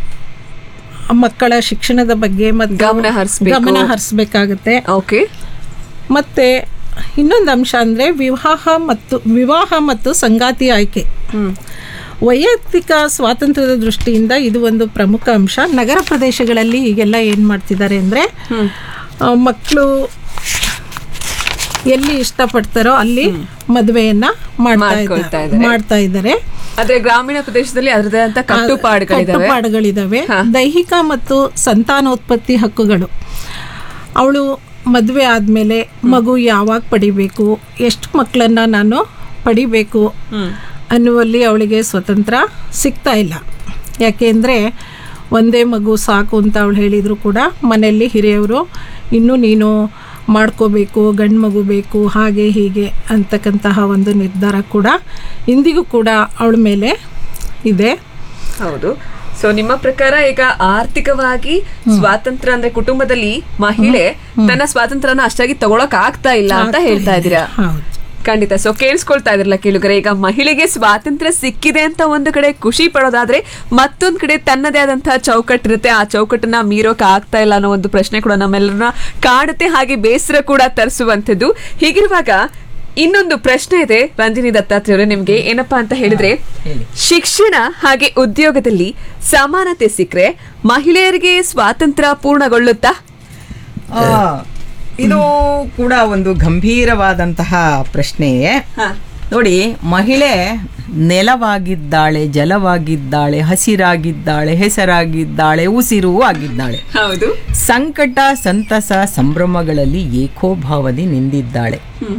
ಮಕ್ಕಳ ಶಿಕ್ಷಣದ ಬಗ್ಗೆ ಮತ್ತು ಗಮನ ಹರಿಸ್ಬೇಕು. ಗಮನ ಹರಿಸ್ಬೇಕಾಗತ್ತೆ ಓಕೆ ಮತ್ತು ಇನ್ನೊಂದು ಅಂಶ ಅಂದರೆ ವಿವಾಹ ಮತ್ತು ವಿವಾಹ ಮತ್ತು ಸಂಗಾತಿ ಆಯ್ಕೆ ವೈಯಕ್ತಿಕ ಸ್ವಾತಂತ್ರ್ಯದ ದೃಷ್ಟಿಯಿಂದ ಇದು ಒಂದು ಪ್ರಮುಖ ಅಂಶ ನಗರ ಪ್ರದೇಶಗಳಲ್ಲಿ ಈಗೆಲ್ಲ ಏನು ಮಾಡ್ತಿದ್ದಾರೆ ಅಂದರೆ ಮಕ್ಕಳು ಎಲ್ಲಿ ಇಷ್ಟಪಡ್ತಾರೋ ಅಲ್ಲಿ ಮದುವೆಯನ್ನ ಮಾಡ್ತಾ ಮಾಡ್ಕೊಳ್ತಾ ಇದ್ದಾರೆ ಇದ್ದಾರೆ. ಮಾಡ್ತಾ ಇದ್ದಾರೆ ಆದ್ರೆ ಗ್ರಾಮೀಣ ಪ್ರದೇಶದಲ್ಲಿ ಅದರದೇ ಅಂತ ಕಟ್ಟುಪಾಡುಗಳಿದಾವೆ ಕಟ್ಟುಪಾಡುಗಳಿದಾವೆ ದೈಹಿಕ ಮತ್ತು ಸಂತಾನೋತ್ಪತ್ತಿ ಹಕ್ಕುಗಳು ಅವಳು ಮದುವೆ ಆದಮೇಲೆ ಮಗು ಯಾವಾಗ ಪಡಿಬೇಕು ಎಷ್ಟು ಮಕ್ಕಳನ್ನ ನಾನು ಪಡಿಬೇಕು ಅನ್ನುವಲ್ಲಿ ಅವಳಿಗೆ ಸ್ವತಂತ್ರ ಸಿಗ್ತಾ ಇಲ್ಲ ಯಾಕೆಂದರೆ ಒಂದೇ ಮಗು ಸಾಕು ಅಂತ ಅವಳು ಹೇಳಿದರೂ ಕೂಡ ಮನೆಯಲ್ಲಿ ಹಿರಿಯವರು ಇನ್ನೂ ನೀನು ಮಾಡ್ಕೋಬೇಕು ಗಂಡು ಮಗು ಬೇಕು ಹಾಗೆ ಹೀಗೆ ಅಂತಕ್ಕಂತಹ ಒಂದು ನಿರ್ಧಾರ ಕೂಡ ಇಂದಿಗೂ ಕೂಡ ಅವಳ ಮೇಲೆ ಇದೆ ಹೌದು ಸೊ ನಿಮ್ಮ ಪ್ರಕಾರ ಈಗ ಆರ್ಥಿಕವಾಗಿ ಸ್ವಾತಂತ್ರ್ಯ ಅಂದ್ರೆ ಕುಟುಂಬದಲ್ಲಿ ಮಹಿಳೆ ತನ್ನ ಸ್ವಾತಂತ್ರ್ಯನ ಅಷ್ಟಾಗಿ ತಗೊಳಕ್ ಆಗ್ತಾ ಇಲ್ಲ ಅಂತ ಹೇಳ್ತಾ ಇದ್ದೀರಾ ಹೌದು ಖಂಡಿತ ಸೊ ಕೇಳಿಸ್ಕೊಳ್ತಾ ಇದ್ರಲ್ಲ ಕೇಳುಗರೆ ಈಗ ಮಹಿಳೆಗೆ ಸ್ವಾತಂತ್ರ್ಯ ಸಿಕ್ಕಿದೆ ಅಂತ ಒಂದು ಕಡೆ ಖುಷಿ ಪಡೋದಾದ್ರೆ ಮತ್ತೊಂದ್ ಕಡೆ ತನ್ನದೇ ಆದಂತಹ ಚೌಕಟ್ಟಿರುತ್ತೆ ಆ ಚೌಕಟ್ಟನ್ನ ಮೀರೋಕ್ ಆಗ್ತಾ ಇಲ್ಲ ಅನ್ನೋ ಒಂದು ಪ್ರಶ್ನೆ ಕೂಡ ನಮ್ಮೆಲ್ಲರನ್ನ ಕಾಡುತ್ತೆ ಹಾಗೆ ಬೇಸರ ಕೂಡ ತರಿಸುವಂಥದ್ದು ಹೀಗಿರುವಾಗ ಇನ್ನೊಂದು ಪ್ರಶ್ನೆ ಇದೆ ರಂಜಿನಿ ದತ್ತಾತ್ರೇಯವ್ರೆ ನಿಮ್ಗೆ ಏನಪ್ಪಾ ಅಂತ ಹೇಳಿದ್ರೆ ಶಿಕ್ಷಣ ಹಾಗೆ ಉದ್ಯೋಗದಲ್ಲಿ ಸಮಾನತೆ ಸಿಕ್ಕರೆ ಮಹಿಳೆಯರಿಗೆ ಸ್ವಾತಂತ್ರ್ಯ ಪೂರ್ಣಗೊಳ್ಳುತ್ತಾ ಆ, ಇದು ಕೂಡ ಒಂದು ಗಂಭೀರವಾದಂತಹ ಪ್ರಶ್ನೆಯೇ ನೋಡಿ ಮಹಿಳೆ ನೆಲವಾಗಿದ್ದಾಳೆ ಜಲವಾಗಿದ್ದಾಳೆ ಹಸಿರಾಗಿದ್ದಾಳೆ ಹೆಸರಾಗಿದ್ದಾಳೆ ಉಸಿರು ಆಗಿದ್ದಾಳೆ ಹೌದು ಸಂಕಟ ಸಂತಸ ಸಂಭ್ರಮಗಳಲ್ಲಿ ಏಕೋಭಾವದಿ ನಿಂದಿದ್ದಾಳೆ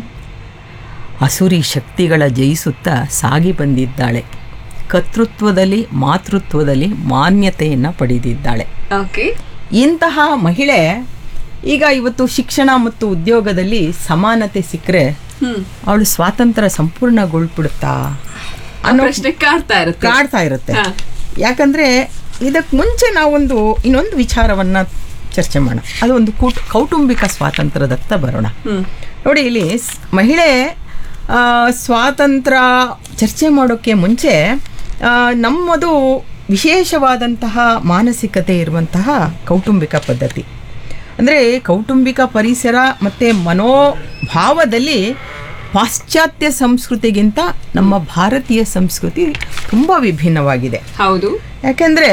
ಅಸುರಿ ಶಕ್ತಿಗಳ ಜಯಿಸುತ್ತಾ ಸಾಗಿ ಬಂದಿದ್ದಾಳೆ ಕರ್ತೃತ್ವದಲ್ಲಿ ಮಾತೃತ್ವದಲ್ಲಿ ಮಾನ್ಯತೆಯನ್ನು ಪಡೆದಿದ್ದಾಳೆ ಓಕೆ ಇಂತಹ ಮಹಿಳೆ ಈಗ ಇವತ್ತು ಶಿಕ್ಷಣ ಮತ್ತು ಉದ್ಯೋಗದಲ್ಲಿ ಸಮಾನತೆ ಸಿಕ್ಕರೆ ಹ್ಮ್ ಅವಳು ಸ್ವಾತಂತ್ರ್ಯ ಸಂಪೂರ್ಣಗೊಳ್ಬಿಡುತ್ತಾ ಆ ಪ್ರಶ್ನೆ ಕಾಡ್ತಾ ಇರುತ್ತೆ ಕಾಡ್ತಾ ಇರುತ್ತೆ ಹಾ. ಯಾಕಂದ್ರೆ ಇದಕ್ಕೆ ಮುಂಚೆ ನಾವೊಂದು ಇನ್ನೊಂದು ವಿಚಾರವನ್ನ ಚರ್ಚೆ ಮಾಡೋಣ ಅದು ಒಂದು ಕೂಟ್ ಕೌಟುಂಬಿಕ ಸ್ವಾತಂತ್ರ್ಯದತ್ತ ಬರೋಣ ನೋಡಿ ಇಲ್ಲಿ ಸ್- ಮಹಿಳೆ ಆ, ಸ್ವಾತಂತ್ರ್ಯ ಚರ್ಚೆ ಮಾಡೋಕ್ಕೆ ಮುಂಚೆ ಆ, ನಮ್ಮದು ವಿಶೇಷವಾದಂತಹ ಮಾನಸಿಕತೆ ಇರುವಂತಹ ಕೌಟುಂಬಿಕ ಪದ್ಧತಿ ಅಂದರೆ ಕೌಟುಂಬಿಕ ಪರಿಸರ ಮತ್ತು ಮನೋಭಾವದಲ್ಲಿ ಪಾಶ್ಚಾತ್ಯ ಸಂಸ್ಕೃತಿಗಿಂತ ನಮ್ಮ ಭಾರತೀಯ ಸಂಸ್ಕೃತಿ ತುಂಬ ವಿಭಿನ್ನವಾಗಿದೆ ಹೌದು ಯಾಕೆಂದರೆ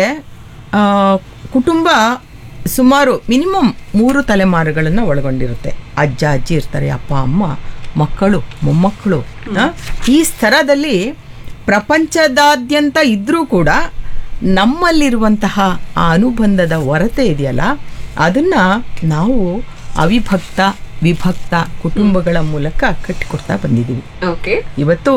ಕುಟುಂಬ ಸುಮಾರು ಮಿನಿಮಮ್ ಮೂರು ತಲೆಮಾರುಗಳನ್ನು ಒಳಗೊಂಡಿರುತ್ತೆ ಅಜ್ಜ ಅಜ್ಜಿ ಇರ್ತಾರೆ ಅಪ್ಪ ಅಮ್ಮ ಮಕ್ಕಳು ಮೊಮ್ಮಕ್ಕಳು ಆ, ಈ ಸ್ತರದಲ್ಲಿ ಪ್ರಪಂಚದಾದ್ಯಂತ ಇದ್ದರೂ ಕೂಡ ನಮ್ಮಲ್ಲಿರುವಂತಹ ಆ ಅನುಬಂಧದ ಹೊರತೆ ಇದೆಯಲ್ಲ ಅದನ್ನು ನಾವು ಅವಿಭಕ್ತ ವಿಭಕ್ತ ಕುಟುಂಬಗಳ ಮೂಲಕ ಕಟ್ಟಿಕೊಡ್ತಾ ಬಂದಿದ್ದೀವಿ ಓಕೆ ಇವತ್ತು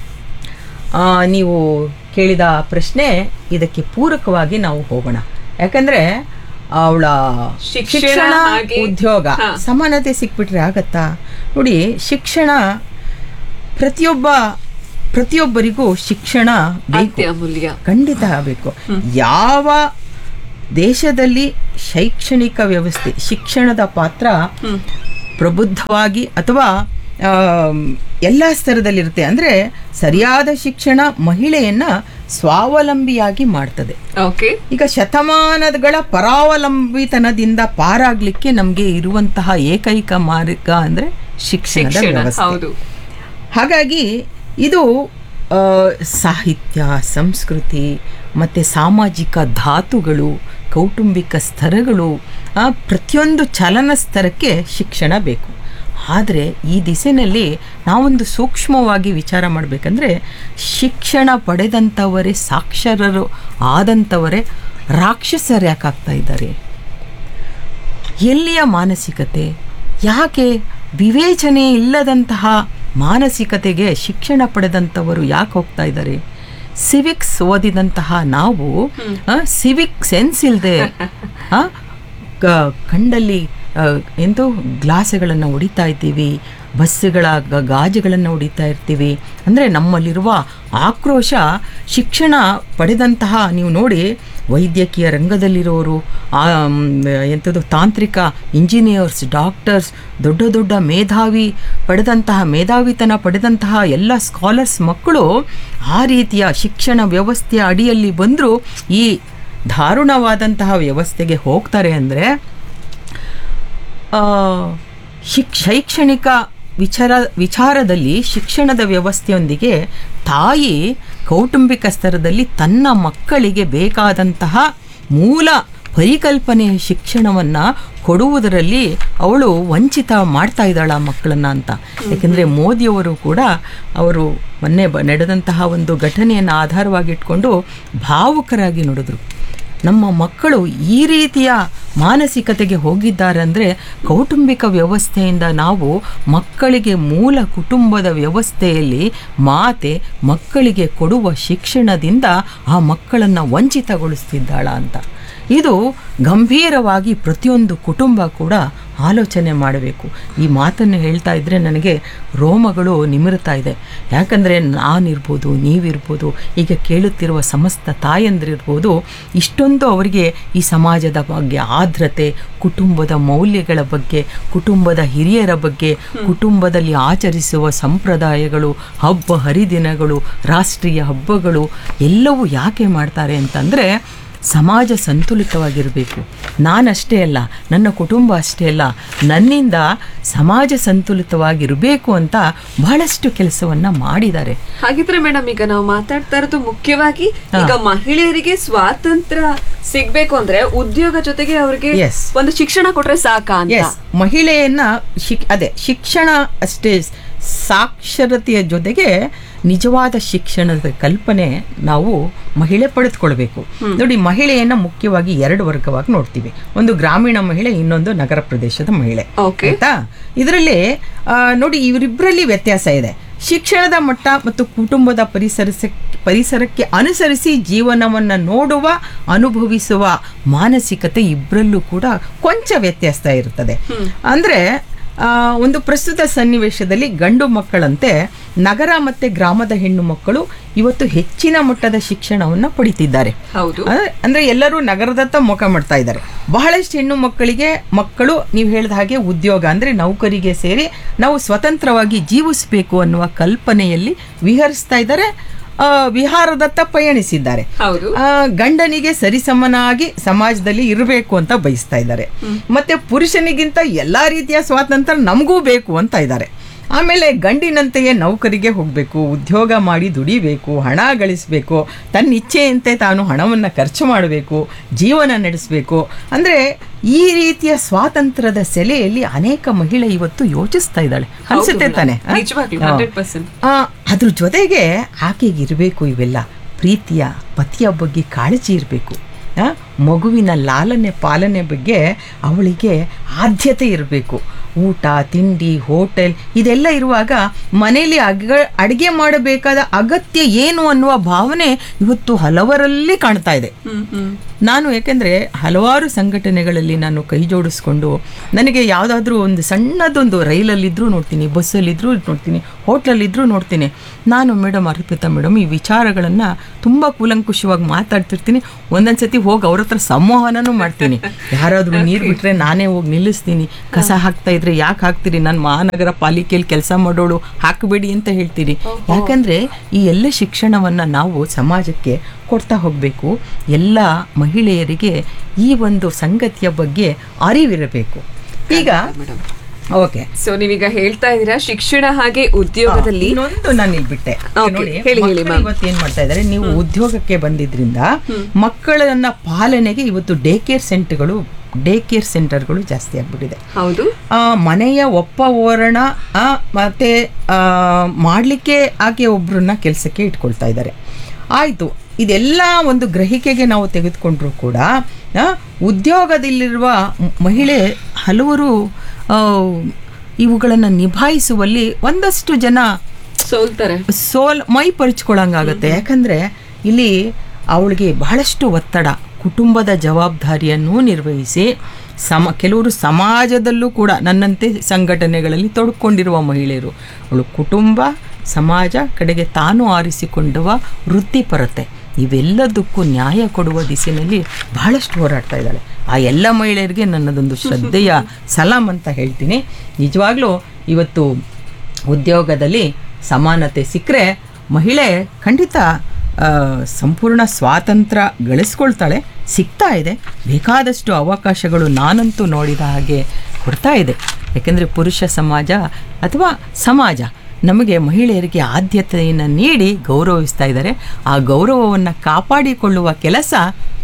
ಆ, ನೀವು ಕೇಳಿದ ಪ್ರಶ್ನೆ ಇದಕ್ಕೆ ಪೂರಕವಾಗಿ ನಾವು ಹೋಗೋಣ ಯಾಕಂದ್ರೆ ಅವಳ ಶಿಕ್ಷಣ ಶಿಕ್ಷಣ ಹಾಗೆ- ಉದ್ಯೋಗ ಹಾ. ಸಮಾನತೆ ಸಿಕ್ಬಿಟ್ರೆ ಆಗತ್ತಾ ನೋಡಿ ಶಿಕ್ಷಣ ಪ್ರತಿಯೊಬ್ಬ ಪ್ರತಿಯೊಬ್ಬರಿಗೂ ಶಿಕ್ಷಣ ಬೇಕು ಅತ್ಯ ಅಮೂಲ್ಯ ಖಂಡಿತ ಬೇಕು ಯಾವ ದೇಶದಲ್ಲಿ ಶೈಕ್ಷಣಿಕ ವ್ಯವಸ್ಥೆ ಶಿಕ್ಷಣದ ಪಾತ್ರ ಪ್ರಬುದ್ಧವಾಗಿ ಅಥವಾ ಆಮ್, ಎಲ್ಲ ಸ್ತರದಲ್ಲಿರುತ್ತೆ ಅಂದರೆ ಸರಿಯಾದ ಶಿಕ್ಷಣ ಮಹಿಳೆಯನ್ನ ಸ್ವಾವಲಂಬಿಯಾಗಿ ಮಾಡ್ತದೆ ಓಕೆ ಈಗ ಶತಮಾನಗಳ ಪರಾವಲಂಬಿತನದಿಂದ ಪಾರಾಗ್ಲಿಕ್ಕೆ ನಮಗೆ ಇರುವಂತಹ ಏಕೈಕ ಮಾರ್ಗ ಅಂದರೆ ಶಿಕ್ಷಣದ ಶಿಕ್ಷಣ ವ್ಯವಸ್ಥೆ ಹೌದು ಹಾಗಾಗಿ ಇದು ಆ, ಸಾಹಿತ್ಯ ಸಂಸ್ಕೃತಿ ಮತ್ತು ಸಾಮಾಜಿಕ ಧಾತುಗಳು ಕೌಟುಂಬಿಕ ಸ್ತರಗಳು ಆ, ಪ್ರತಿಯೊಂದು ಚಲನ ಸ್ತರಕ್ಕೆ ಶಿಕ್ಷಣ ಬೇಕು ಆದರೆ ಈ ದಿಸೆಯಲ್ಲಿ ನಾವೊಂದು ಸೂಕ್ಷ್ಮವಾಗಿ ವಿಚಾರ ಮಾಡಬೇಕಂದ್ರೆ ಶಿಕ್ಷಣ ಪಡೆದಂಥವರೇ ಸಾಕ್ಷರರು ಆದಂಥವರೇ ರಾಕ್ಷಸರು ಯಾಕಾಗ್ತಾ ಇದ್ದಾರೆ ಎಲ್ಲಿಯ ಮಾನಸಿಕತೆ ಯಾಕೆ ವಿವೇಚನೆ ಇಲ್ಲದಂತಹ ಮಾನಸಿಕತೆಗೆ ಶಿಕ್ಷಣ ಪಡೆದಂಥವರು ಯಾಕೆ ಹೋಗ್ತಾ ಇದ್ದಾರೆ ಸಿವಿಕ್ಸ್ ಓದಿದಂತಹ ನಾವು ಸಿವಿಕ್ ಸೆನ್ಸ್ ಇಲ್ಲದೆ ಕಂಡಲ್ಲಿ ಆ, ಎಂತೋ ಗ್ಲಾಸ್ಗಳನ್ನು ಹೊಡಿತಾ ಇದ್ದೀವಿ ಬಸ್ಸುಗಳ ಗ- ಗಾಜುಗಳನ್ನು ಹೊಡಿತಾ ಇರ್ತೀವಿ ಅಂದರೆ ನಮ್ಮಲ್ಲಿರುವ ಆಕ್ರೋಶ ಶಿಕ್ಷಣ ಪಡೆದಂತಹ ನೀವು ನೋಡಿ ವೈದ್ಯಕೀಯ ರಂಗದಲ್ಲಿರೋರು ಆ, ಮ್, ಎಂಥದ್ದು ತಾಂತ್ರಿಕ ಇಂಜಿನಿಯರ್ಸ್ ಡಾಕ್ಟರ್ಸ್ ದೊಡ್ಡ ದೊಡ್ಡ ಮೇಧಾವಿ ಪಡೆದಂತಹ ಮೇಧಾವಿತನ ಪಡೆದಂತಹ ಎಲ್ಲ ಸ್ಕಾಲರ್ಸ್ ಮಕ್ಕಳು ಆ ರೀತಿಯ ಶಿಕ್ಷಣ ವ್ಯವಸ್ಥೆಯ ಅಡಿಯಲ್ಲಿ ಬಂದರೂ ಈ ದಾರುಣವಾದಂತಹ ವ್ಯವಸ್ಥೆಗೆ ಹೋಗ್ತಾರೆ ಅಂದರೆ ಆ, ಶಿಕ್ ಶೈಕ್ಷಣಿಕ ವಿಚಾರ ವಿಚಾರದಲ್ಲಿ ಶಿಕ್ಷಣದ ವ್ಯವಸ್ಥೆಯೊಂದಿಗೆ ತಾಯಿ ಕೌಟುಂಬಿಕ ಸ್ತರದಲ್ಲಿ ತನ್ನ ಮಕ್ಕಳಿಗೆ ಬೇಕಾದಂತಹ ಮೂಲ ಪರಿಕಲ್ಪನೆಯ ಶಿಕ್ಷಣವನ್ನು ಕೊಡುವುದರಲ್ಲಿ ಅವಳು ವಂಚಿತ ಮಾಡ್ತಾ ಇದ್ದಾಳ ಮಕ್ಕಳನ್ನ ಅಂತ ಯಾಕೆಂದರೆ ಮೋದಿಯವರು ಕೂಡ ಅವರು ಮೊನ್ನೆ ಬ ನಡೆದಂತಹ ಒಂದು ಘಟನೆಯನ್ನು ಆಧಾರವಾಗಿಟ್ಕೊಂಡು ಭಾವುಕರಾಗಿ ನುಡಿದ್ರು ನಮ್ಮ ಮಕ್ಕಳು ಈ ರೀತಿಯ ಮಾನಸಿಕತೆಗೆ ಹೋಗಿದ್ದಾರೆ ಅಂದರೆ ಕೌಟುಂಬಿಕ ವ್ಯವಸ್ಥೆಯಿಂದ ನಾವು ಮಕ್ಕಳಿಗೆ ಮೂಲ ಕುಟುಂಬದ ವ್ಯವಸ್ಥೆಯಲ್ಲಿ ಮಾತೆ ಮಕ್ಕಳಿಗೆ ಕೊಡುವ ಶಿಕ್ಷಣದಿಂದ ಆ ಮಕ್ಕಳನ್ನು ವಂಚಿತಗೊಳಿಸ್ತಿದ್ದಾಳ ಅಂತ ಇದು ಗಂಭೀರವಾಗಿ ಪ್ರತಿಯೊಂದು ಕುಟುಂಬ ಕೂಡ ಆಲೋಚನೆ ಮಾಡಬೇಕು ಈ ಮಾತನ್ನು ಹೇಳ್ತಾ ಇದ್ದರೆ ನನಗೆ ರೋಮಗಳು ನಿಮಿರುತ್ತಾ ಇದೆ ಯಾಕಂದರೆ ನಾನಿರ್ಬೋದು ನೀವಿರ್ಬೋದು ಈಗ ಕೇಳುತ್ತಿರುವ ಸಮಸ್ತ ತಾಯಂದಿರಿರ್ಬೋದು ಇಷ್ಟೊಂದು ಅವರಿಗೆ ಈ ಸಮಾಜದ ಬಗ್ಗೆ ಆರ್ದ್ರತೆ ಕುಟುಂಬದ ಮೌಲ್ಯಗಳ ಬಗ್ಗೆ ಕುಟುಂಬದ ಹಿರಿಯರ ಬಗ್ಗೆ ಕುಟುಂಬದಲ್ಲಿ ಆಚರಿಸುವ ಸಂಪ್ರದಾಯಗಳು ಹಬ್ಬ ಹರಿದಿನಗಳು ರಾಷ್ಟ್ರೀಯ ಹಬ್ಬಗಳು ಎಲ್ಲವೂ ಯಾಕೆ ಮಾಡ್ತಾರೆ ಅಂತಂದರೆ ಸಮಾಜ ಸಂತುಲಿತವಾಗಿರಬೇಕು ನಾನಷ್ಟೇ ಅಲ್ಲ ನನ್ನ ಕುಟುಂಬ ಅಷ್ಟೇ ಅಲ್ಲ ನನ್ನಿಂದ ಸಮಾಜ ಸಂತುಲಿತವಾಗಿರಬೇಕು ಅಂತ ಬಹಳಷ್ಟು ಕೆಲಸವನ್ನ ಮಾಡಿದ್ದಾರೆ ಹಾಗಿದ್ರೆ ಮೇಡಮ್ ಈಗ ನಾವು ಮಾತಾಡ್ತಾ ಇರೋದು ಮುಖ್ಯವಾಗಿ ಈಗ ಮಹಿಳೆಯರಿಗೆ ಸ್ವಾತಂತ್ರ್ಯ ಸಿಗ್ಬೇಕು ಅಂದ್ರೆ ಉದ್ಯೋಗ ಜೊತೆಗೆ ಅವ್ರಿಗೆ Yes. ಒಂದು ಶಿಕ್ಷಣ ಕೊಟ್ರೆ ಸಾಕಾ ಅಂತ ಎಸ್ ಮಹಿಳೆಯನ್ನ ಶಿಕ್ ಅದೇ ಶಿಕ್ಷಣ ಅಷ್ಟೇ ಸಾಕ್ಷರತೆಯ ಜೊತೆಗೆ ನಿಜವಾದ ಶಿಕ್ಷಣದ ಕಲ್ಪನೆ ನಾವು ಮಹಿಳೆ ಪಡೆದುಕೊಳ್ಬೇಕು ನೋಡಿ ಮಹಿಳೆಯನ್ನ ಮುಖ್ಯವಾಗಿ ಎರಡು ವರ್ಗವಾಗಿ ನೋಡ್ತೀವಿ ಒಂದು ಗ್ರಾಮೀಣ ಮಹಿಳೆ ಇನ್ನೊಂದು ನಗರ ಪ್ರದೇಶದ ಮಹಿಳೆ Okay. ಆಯ್ತಾ ಇದರಲ್ಲಿ ಆ, ನೋಡಿ ಇವರಿಬ್ಬರಲ್ಲಿ ವ್ಯತ್ಯಾಸ ಇದೆ ಶಿಕ್ಷಣದ ಮಟ್ಟ ಮತ್ತು ಕುಟುಂಬದ ಪರಿಸರ ಪರಿಸರಕ್ಕೆ ಅನುಸರಿಸಿ ಜೀವನವನ್ನು ನೋಡುವ ಅನುಭವಿಸುವ ಮಾನಸಿಕತೆ ಇಬ್ಬರಲ್ಲೂ ಕೂಡ ಕೊಂಚ ವ್ಯತ್ಯಾಸ ಇರ್ತದೆ ಅಂದ್ರೆ ಆ, ಒಂದು ಪ್ರಸ್ತುತ ಸನ್ನಿವೇಶದಲ್ಲಿ ಗಂಡು ಮಕ್ಕಳಂತೆ ನಗರ ಮತ್ತೆ ಗ್ರಾಮದ ಹೆಣ್ಣು ಮಕ್ಕಳು ಇವತ್ತು ಹೆಚ್ಚಿನ ಮಟ್ಟದ ಶಿಕ್ಷಣವನ್ನು ಪಡಿತಿದ್ದಾರೆ ಹೌದು ಅಂದ್ರೆ- ಅಂದ್ರೆ ಎಲ್ಲರೂ ನಗರದತ್ತ ಮುಖ ಮಾಡ್ತಾ ಇದ್ದಾರೆ ಬಹಳಷ್ಟು ಹೆಣ್ಣು ಮಕ್ಕಳಿಗೆ ಮಕ್ಕಳು ನೀವು ಹೇಳಿದ ಹಾಗೆ ಉದ್ಯೋಗ ಅಂದ್ರೆ ನೌಕರಿಗೆ ಸೇರಿ ನಾವು ಸ್ವತಂತ್ರವಾಗಿ ಜೀವಿಸಬೇಕು ಅನ್ನುವ ಕಲ್ಪನೆಯಲ್ಲಿ ವಿಹರಿಸ್ತಾ ಇದ್ದಾರೆ ಆ, ವಿಹಾರದತ್ತ ಪಯಣಿಸಿದ್ದಾರೆ ಹೌದು ಆ, ಗಂಡನಿಗೆ ಸರಿಸಮನಾಗಿ ಸಮಾಜದಲ್ಲಿ ಇರಬೇಕು ಅಂತ ಬಯಸ್ತಾ ಇದ್ದಾರೆ ಮತ್ತೆ ಪುರುಷನಿಗಿಂತ ಎಲ್ಲಾ ರೀತಿಯ ಸ್ವಾತಂತ್ರ್ಯ ನಮಗೂ ಬೇಕು ಅಂತ ಇದ್ದಾರೆ ಆಮೇಲೆ ಗಂಡಿನಂತೆಯೇ ನೌಕರಿಗೆ ಹೋಗಬೇಕು ಉದ್ಯೋಗ ಮಾಡಿ ದುಡಿಬೇಕು ಹಣ ಗಳಿಸಬೇಕು ತನ್ನ ಇಚ್ಛೆಯಂತೆ ತಾನು ಹಣವನ್ನು ಖರ್ಚು ಮಾಡಬೇಕು ಜೀವನ ನಡೆಸಬೇಕು ಅಂದರೆ ಈ ರೀತಿಯ ಸ್ವಾತಂತ್ರ್ಯದ ಸೆಲೆಯಲ್ಲಿ ಅನೇಕ ಮಹಿಳೆ ಇವತ್ತು ಯೋಚಿಸ್ತಾ ಇದ್ದಾಳೆ ಅನ್ಸುತ್ತೆ ತಾನೆ ಆ? ನಿಜವಾಗ್ಲೂ ಹಾ. ಹಂಡ್ರೆಡ್ ಪರ್ಸೆಂಟ್ ಆ, ಅದ್ರ ಜೊತೆಗೆ ಆಕೆಗೆ ಇರಬೇಕು ಇವೆಲ್ಲ ಪ್ರೀತಿಯ ಪತಿಯ ಬಗ್ಗೆ ಕಾಳಜಿ ಇರಬೇಕು ಮಗುವಿನ ಲಾಲನೆ ಪಾಲನೆ ಬಗ್ಗೆ ಅವಳಿಗೆ ಆದ್ಯತೆ ಇರಬೇಕು ಊಟ ತಿಂಡಿ ಹೋಟೆಲ್ ಇದೆಲ್ಲ ಇರುವಾಗ ಮನೆಯಲ್ಲಿ ಅಗ ಅಡುಗೆ ಮಾಡಬೇಕಾದ ಅಗತ್ಯ ಏನು ಅನ್ನುವ ಭಾವನೆ ಇವತ್ತು ಹಲವರಲ್ಲಿ ಕಾಣ್ತಾ ಇದೆ ನಾನು ಯಾಕೆಂದರೆ ಹಲವಾರು ಸಂಘಟನೆಗಳಲ್ಲಿ ನಾನು ಕೈ ಜೋಡಿಸ್ಕೊಂಡು ನನಗೆ ಯಾವುದಾದ್ರೂ ಒಂದು ಸಣ್ಣದೊಂದು ರೈಲಲ್ಲಿದ್ದರೂ ನೋಡ್ತೀನಿ ಬಸ್ಸಲ್ಲಿದ್ದರೂ ನೋಡ್ತೀನಿ ಹೋಟ್ಲಲ್ಲಿದ್ದರೂ ನೋಡ್ತೀನಿ ನಾನು ಮೇಡಮ್ ಅರ್ಪಿತಾ ಮೇಡಮ್ ಈ ವಿಚಾರಗಳನ್ನು ತುಂಬ ಕೂಲಂಕುಷವಾಗಿ ಮಾತಾಡ್ತಿರ್ತೀನಿ ಒಂದೊಂದು ಸತಿ ಹೋಗಿ ಅವ್ರ ಹತ್ರ ಸಂವಹನನೂ ಮಾಡ್ತೀನಿ ಯಾರಾದರೂ ನೀರು ಬಿಟ್ಟರೆ ನಾನೇ ಹೋಗಿ ನಿಲ್ಲಿಸ್ತೀನಿ ಕಸ ಹಾಕ್ತಾ ಇದ್ರೆ ಯಾಕೆ ಹಾಕ್ತೀರಿ ನಾನು ಮಹಾನಗರ ಪಾಲಿಕೆಯಲ್ಲಿ ಕೆಲಸ ಮಾಡೋಳು ಹಾಕಬೇಡಿ ಅಂತ ಹೇಳ್ತೀನಿ ಯಾಕಂದರೆ ಈ ಎಲ್ಲ ಶಿಕ್ಷಣವನ್ನು ನಾವು ಸಮಾಜಕ್ಕೆ ಕೊಡ್ತಾ ಹೋಗಬೇಕು ಎಲ್ಲ ಮಹಿಳೆಯರಿಗೆ ಈ ಒಂದು ಸಂಗತಿಯ ಬಗ್ಗೆ ಅರಿವಿರಬೇಕು ಈಗ ಓಕೆ ಸೊ ನೀವೀಗ ಹೇಳ್ತಾ ಇದ್ದೀರಾ ಶಿಕ್ಷಣ ಹಾಗೆ ಉದ್ಯೋಗದಲ್ಲಿ ಇನ್ನೊಂದು ನಾನು ಇಲ್ಲಿ ಬಿಟ್ಟೆ Okay, ನೋಡಿ, ಹೇಳಿ, ಹೇಳಿ, ಮಕ್ಕಳು ಇವತ್ತು ಏನ್ ಮಾಡ್ತಾ ಇದ್ದಾರೆ ನೀವು ಉದ್ಯೋಗಕ್ಕೆ ಬಂದಿದ್ರಿಂದ ಮಕ್ಕಳನ್ನ ಪಾಲನೆಗೆ ಇವತ್ತು ಡೇ ಕೇರ್ ಸೆಂಟರ್ಗಳು ಡೇ ಕೇರ್ ಸೆಂಟರ್ಗಳು ಜಾಸ್ತಿ ಆಗ್ಬಿಟ್ಟಿದೆ ಹೌದು ಆ, ಮನೆಯ ಒಪ್ಪ ಓರಣ ಆ, ಮತ್ತೆ ಆ, ಮಾಡ್ಲಿಕ್ಕೆ ಆಕೆ ಒಬ್ರನ್ನ ಕೆಲಸಕ್ಕೆ ಇಟ್ಕೊಳ್ತಾ ಇದ್ದಾರೆ ಆಯಿತು ಇದೆಲ್ಲ ಒಂದು ಗ್ರಹಿಕೆಗೆ ನಾವು ತೆಗೆದುಕೊಂಡ್ರೂ ಕೂಡ ಆ, ಉದ್ಯೋಗದಲ್ಲಿರುವ ಮ್- ಮಹಿಳೆ ಹಲವರು ಆ, ಇವುಗಳನ್ನು ನಿಭಾಯಿಸುವಲ್ಲಿ ಒಂದಷ್ಟು ಜನ ಸೋಲ್ತಾರೆ ಸೋಲ್ ಮೈ ಪರಿಚ್ಕೊಳ್ಳಂಗಾಗತ್ತೆ ಯಾಕಂದ್ರೆ ಇಲ್ಲಿ ಅವಳಿಗೆ ಬಹಳಷ್ಟು ಒತ್ತಡ ಕುಟುಂಬದ ಜವಾಬ್ದಾರಿಯನ್ನು ನಿರ್ವಹಿಸಿ ಸಮ ಕೆಲವರು ಸಮಾಜದಲ್ಲೂ ಕೂಡ ನನ್ನಂತೆ ಸಂಘಟನೆಗಳಲ್ಲಿ ತೊಡ್ಕೊಂಡಿರುವ ಮಹಿಳೆಯರು ಅವಳು ಕುಟುಂಬ ಸಮಾಜ ಕಡೆಗೆ ತಾನು ಆರಿಸಿಕೊಂಡುವ ವೃತ್ತಿಪರತೆ ಇವೆಲ್ಲದಕ್ಕೂ ನ್ಯಾಯ ಕೊಡುವ ದಿಸೆಯಲ್ಲಿ ಬಹಳಷ್ಟು ಹೋರಾಡ್ತಾ ಇದ್ದಾಳೆ ಆ ಎಲ್ಲ ಮಹಿಳೆಯರಿಗೆ ನನ್ನದೊಂದು ಶ್ರದ್ಧೆಯ ಸಲಾಂ ಅಂತ ಹೇಳ್ತೀನಿ ನಿಜವಾಗ್ಲೂ ಇವತ್ತು ಉದ್ಯೋಗದಲ್ಲಿ ಸಮಾನತೆ ಸಿಕ್ಕರೆ ಮಹಿಳೆ ಖಂಡಿತ ಆ, ಸಂಪೂರ್ಣ ಸ್ವಾತಂತ್ರ್ಯ ಗಳಿಸ್ಕೊಳ್ತಾಳೆ ಸಿಗ್ತಾ ಇದೆ ಬೇಕಾದಷ್ಟು ಅವಕಾಶಗಳು ನಾನಂತೂ ನೋಡಿದ ಹಾಗೆ ಕೊಡ್ತಾ ಇದೆ ಯಾಕೆಂದರೆ ಪುರುಷ ಸಮಾಜ ಅಥವಾ ಸಮಾಜ ನಮಗೆ ಮಹಿಳೆಯರಿಗೆ ಆದ್ಯತೆಯನ್ನು ನೀಡಿ ಗೌರವಿಸ್ತಾ ಇದ್ದಾರೆ ಆ ಗೌರವವನ್ನು ಕಾಪಾಡಿಕೊಳ್ಳುವ ಕೆಲಸ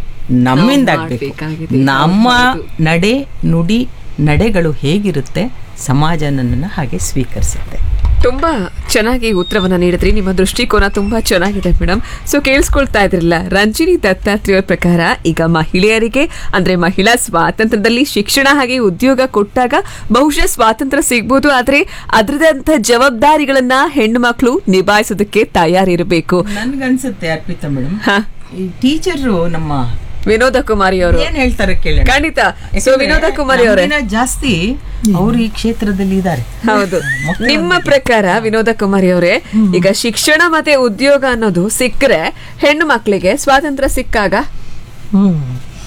ನಮ್ಮಿಂದ ಆಗಬೇಕು ಮಾಡ್ಬೇಕಾಗಿದೆ. ನಮ್ಮ ನಡೆ ನುಡಿ ನಡೆಗಳು ಹೇಗಿರುತ್ತೆ ಸಮಾಜ ನನ್ನನ್ನು ಹಾಗೆ ಸ್ವೀಕರಿಸುತ್ತೆ ತುಂಬಾ ಚೆನ್ನಾಗಿ ಉತ್ತರವನ್ನ ನೀಡಿದ್ರಿ ನಿಮ್ಮ ದೃಷ್ಟಿಕೋನ ತುಂಬಾ ಚೆನ್ನಾಗಿದೆ ಮೇಡಮ್ ಸೊ ಕೇಳಿಸ್ಕೊಳ್ತಾ ಇದ್ರಲ್ಲ ರಂಜಿನಿ ದತ್ತಾತ್ರೇಯ ಪ್ರಕಾರ ಈಗ ಮಹಿಳೆಯರಿಗೆ ಅಂದ್ರೆ ಮಹಿಳಾ ಸ್ವಾತಂತ್ರ್ಯದಲ್ಲಿ ಶಿಕ್ಷಣ ಹಾಗೆ ಉದ್ಯೋಗ ಕೊಟ್ಟಾಗ ಬಹುಶಃ ಸ್ವಾತಂತ್ರ್ಯ ಸಿಗ್ಬೋದು ಆದ್ರೆ ಅದರದಂತ ಜವಾಬ್ದಾರಿಗಳನ್ನ ಹೆಣ್ಣು ಮಕ್ಕಳು ನಿಭಾಯಿಸೋದಕ್ಕೆ ತಯಾರಿರಬೇಕು ನನ್ಗನ್ಸುತ್ತೆ ಅರ್ಪಿತಾ ಮೇಡಮ್ ಹ ಈ ಟೀಚರು ನಮ್ಮ ವಿನೋದ ಕುಮಾರಿ ಅವರು ಏನ್ ಹೇಳ್ತಾರೆ ಕೇಳೋಣ ಖಂಡಿತ ಸೊ ಯಾಕಂದ್ರೆ ವಿನೋದ ಕುಮಾರಿ ಅವರೇ ನಮ್ಗಿನ್ನ ಜಾಸ್ತಿ ಅವರು ಈ ಕ್ಷೇತ್ರದಲ್ಲಿ ಇದ್ದಾರೆ ಹೌದು ಮಕ್ಕಳು ನಿಮ್ಮ ಪ್ರಕಾರ ವಿನೋದ ಕುಮಾರಿ ಅವರೇ ಈಗ ಶಿಕ್ಷಣ ಮತ್ತೆ ಉದ್ಯೋಗ ಅನ್ನೋದು ಸಿಕ್ಕರೆ ಹೆಣ್ಣು ಮಕ್ಕಳಿಗೆ ಸ್ವಾತಂತ್ರ್ಯ ಸಿಕ್ಕಾಗ ಹ್ಮ್